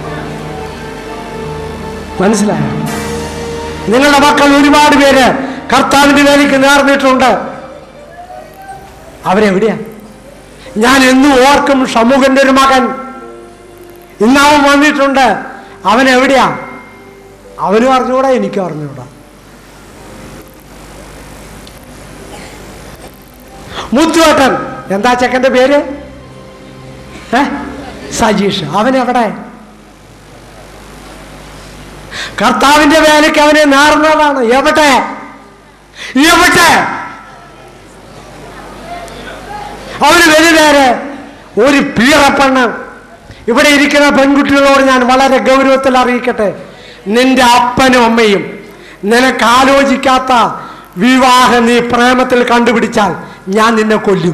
മനസ്സിലായോ നിങ്ങളുടെ മക്കൾ ഒരുപാട് പേര് കർത്താവിന്റെ വേലയ്ക്ക് നേർന്നിട്ടുണ്ട് അവരെവിടെയാ ഞാൻ എന്നും ഓർക്കും ഷമുഖന്റെ ഒരു മകൻ ഇന്ന് അവൻ വന്നിട്ടുണ്ട് അവൻ എവിടെയാ അവനും അറിഞ്ഞൂടാ എനിക്കും അറിഞ്ഞൂടാ മുത്തുവേട്ടൻ എന്താ ചെക്കന്റെ പേര് ഏ സജീഷ് അവൻ എവിടെ കർത്താവിന്റെ വേലയ്ക്ക് അവനെ നേർന്നതാണ് എവിടെ എവിടെ അവന് വലുതേരെ ഒരു പീറപ്പെണ്ണ് ഇവിടെ ഇരിക്കുന്ന പെൺകുട്ടികളോട് ഞാൻ വളരെ ഗൗരവത്തിൽ അറിയിക്കട്ടെ നിന്റെ അപ്പനും അമ്മയും നിനക്ക് ആലോചിക്കാത്ത വിവാഹം നീ പ്രേമത്തിൽ കണ്ടുപിടിച്ചാൽ ഞാൻ നിന്നെ കൊല്ലും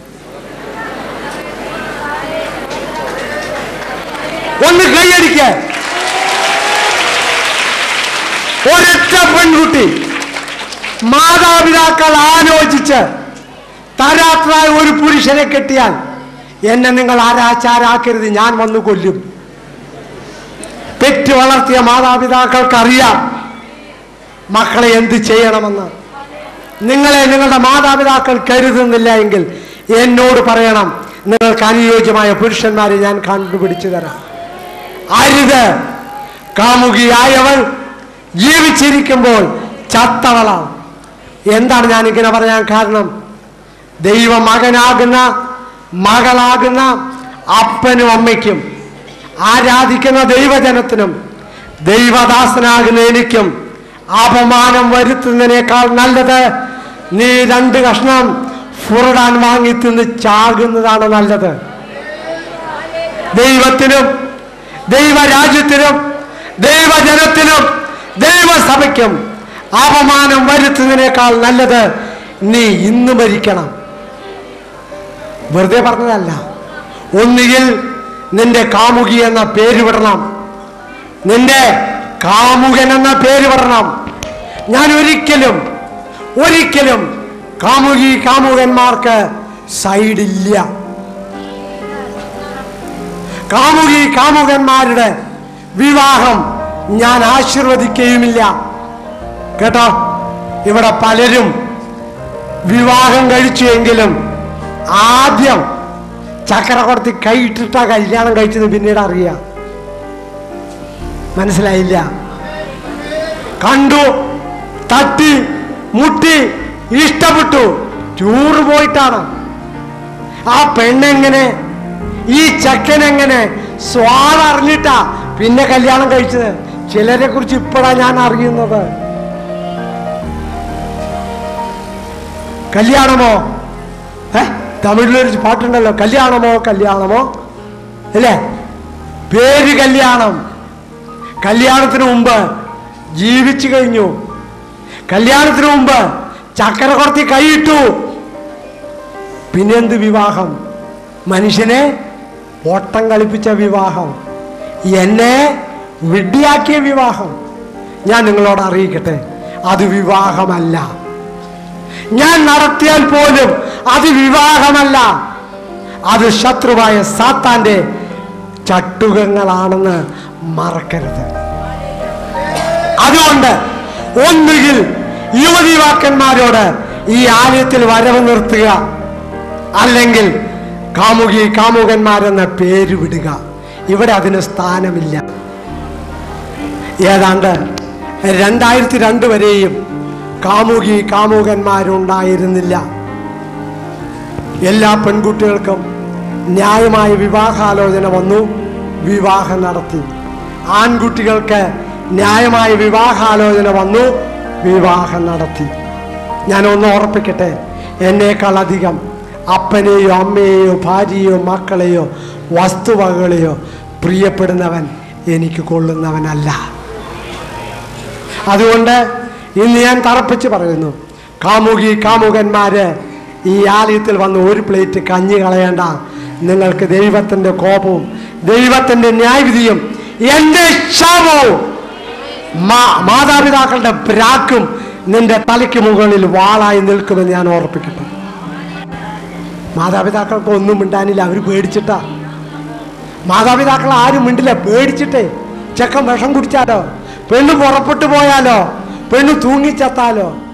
ഒന്ന് കൈയടിക്ക ഒരൊറ്റ പെൺകുട്ടി മാതാപിതാക്കൾ ആലോചിച്ച് തരാത്രായ ഒരു പുരുഷനെ കെട്ടിയാൽ എന്നെ നിങ്ങൾ ആരാച്ചാരാക്കരുത് ഞാൻ വന്ന് കൊല്ലും പെറ്റു വളർത്തിയ മാതാപിതാക്കൾക്കറിയാം മക്കളെ എന്ത് ചെയ്യണമെന്ന് നിങ്ങളെ നിങ്ങളുടെ മാതാപിതാക്കൾ കരുതുന്നില്ല എങ്കിൽ എന്നോട് പറയണം നിങ്ങൾക്ക് അനുയോജ്യമായ പുരുഷന്മാരെ ഞാൻ കണ്ടുപിടിച്ചു തരാം അരുത് കാമുകിയായവൾ ജീവിച്ചിരിക്കുമ്പോൾ ചത്തവളാണ് എന്താണ് ഞാൻ ഇങ്ങനെ പറയാൻ കാരണം ദൈവ മകനാകുന്ന മകളാകുന്ന അപ്പനും അമ്മയ്ക്കും ആരാധിക്കുന്ന ദൈവജനത്തിനും ദൈവദാസനാകുന്ന എനിക്കും അപമാനം വരുത്തുന്നതിനേക്കാൾ നല്ലത് നീ രണ്ട് കഷ്ണം ഫുറടാൻ വാങ്ങി തിന്ന് ചാകുന്നതാണ് നല്ലത് ദൈവത്തിനും ദൈവരാജ്യത്തിനും ദൈവജനത്തിനും ദൈവസഭയ്ക്കും അപമാനം വരുത്തുന്നതിനേക്കാൾ നല്ലത് നീ ഇന്ന് മരിക്കണം വെറുതെ പറഞ്ഞതല്ല ഒന്നുകിൽ നിന്റെ കാമുകി എന്ന പേര് വിടണം നിന്റെ കാമുകൻ എന്ന പേര് വിടണം ഞാൻ ഒരിക്കലും ഒരിക്കലും കാമുകി കാമുകന്മാർക്ക് സൈഡില്ല കാമുകി കാമുകന്മാരുടെ വിവാഹം ഞാൻ ആശീർവദിക്കുകയുമില്ല കേട്ടോ ഇവിടെ പലരും വിവാഹം കഴിച്ചുവെങ്കിലും ആദ്യം ചക്കര കൊടുത്ത് കൈ ഇട്ടിട്ടാ കല്യാണം കഴിച്ചത് പിന്നീട് അറിയാം മനസ്സിലായില്ല കണ്ടു തട്ടി മുട്ടി ഇഷ്ടപ്പെട്ടു ടൂറ് പോയിട്ടാണ് ആ പെണ്ണെങ്ങനെ ഈ ചെക്കനെങ്ങനെ സ്വാദ് അറിഞ്ഞിട്ടാ പിന്നെ കല്യാണം കഴിച്ചത് ചിലരെ കുറിച്ച് ഇപ്പോഴാ ഞാൻ അറിയുന്നത് കല്യാണമോ ഏ തമിഴിലൊരു പാട്ടുണ്ടല്ലോ കല്യാണമോ കല്യാണമോ അല്ലേ പേര് കല്യാണം കല്യാണത്തിന് മുമ്പ് ജീവിച്ചു കഴിഞ്ഞു കല്യാണത്തിന് മുമ്പ് ചക്കര കുറത്തി കൈയിട്ടു പിന്നെന്ത് വിവാഹം മനുഷ്യനെ ഓട്ടം കളിപ്പിച്ച വിവാഹം എന്നെ വിഡ്ഢിയാക്കിയ വിവാഹം ഞാൻ നിങ്ങളോട് അറിയിക്കട്ടെ അത് വിവാഹമല്ല ഞാൻ നടത്തിയാൽ പോലും അത് വിവാഹമല്ല അത് ശത്രുവായ സാത്താന്റെ ചട്ടുകങ്ങളാണെന്ന് മറക്കരുത് അതുകൊണ്ട് ഒന്നുകിൽ യുവതിവാക്കന്മാരോട് ഈ ആലയത്തിൽ വരവ് നിർത്തുക അല്ലെങ്കിൽ കാമുകി കാമുകന്മാരെന്ന പേര് വിടുക ഇവിടെ അതിന് സ്ഥാനമില്ല ഏതാണ്ട് രണ്ടായിരത്തി രണ്ട് വരെയും കാമുകി കാമുകന്മാരുണ്ടായിരുന്നില്ല എല്ലാ പെൺകുട്ടികൾക്കും ന്യായമായ വിവാഹാലോചന വന്നു വിവാഹം നടത്തി ആൺകുട്ടികൾക്ക് ന്യായമായ വിവാഹാലോചന വന്നു വിവാഹം നടത്തി ഞാൻ ഒന്ന് ഓർപ്പിക്കട്ടെ എന്നേക്കാൾ അധികം അപ്പനെയോ അമ്മയെയോ ഭാര്യയോ മക്കളെയോ വസ്തുവകകളെയോ പ്രിയപ്പെടുന്നവൻ എനിക്ക് കൊള്ളുന്നവനല്ല അതുകൊണ്ട് ഇന്ന് ഞാൻ തറപ്പിച്ച് പറയുന്നു കാമുകി കാമുകന്മാര് ഈ ആലയത്തിൽ വന്ന് ഒരു പ്ലേറ്റ് കഞ്ഞി കളയേണ്ട നിങ്ങൾക്ക് ദൈവത്തിന്റെ കോപവും ദൈവത്തിന്റെ ന്യായവിധിയും എന്റെ ശാപവും മാ- മാതാപിതാക്കളുടെ പ്രാക്കും നിന്റെ തലയ്ക്ക് മുകളിൽ വാളായി നിൽക്കുമെന്ന് ഞാൻ ഓർപ്പിക്കട്ടെ മാതാപിതാക്കൾക്ക് ഒന്നും മിണ്ടാനില്ല അവർ പേടിച്ചിട്ടാ മാതാപിതാക്കൾ ആരും മിണ്ടില്ല പേടിച്ചിട്ടേ ചെക്കൻ വിഷം കുടിച്ചാലോ പെണ്ണ് പുറപ്പെട്ടു പോയാലോ പെണ്ണ് തൂങ്ങിച്ചത്താലോ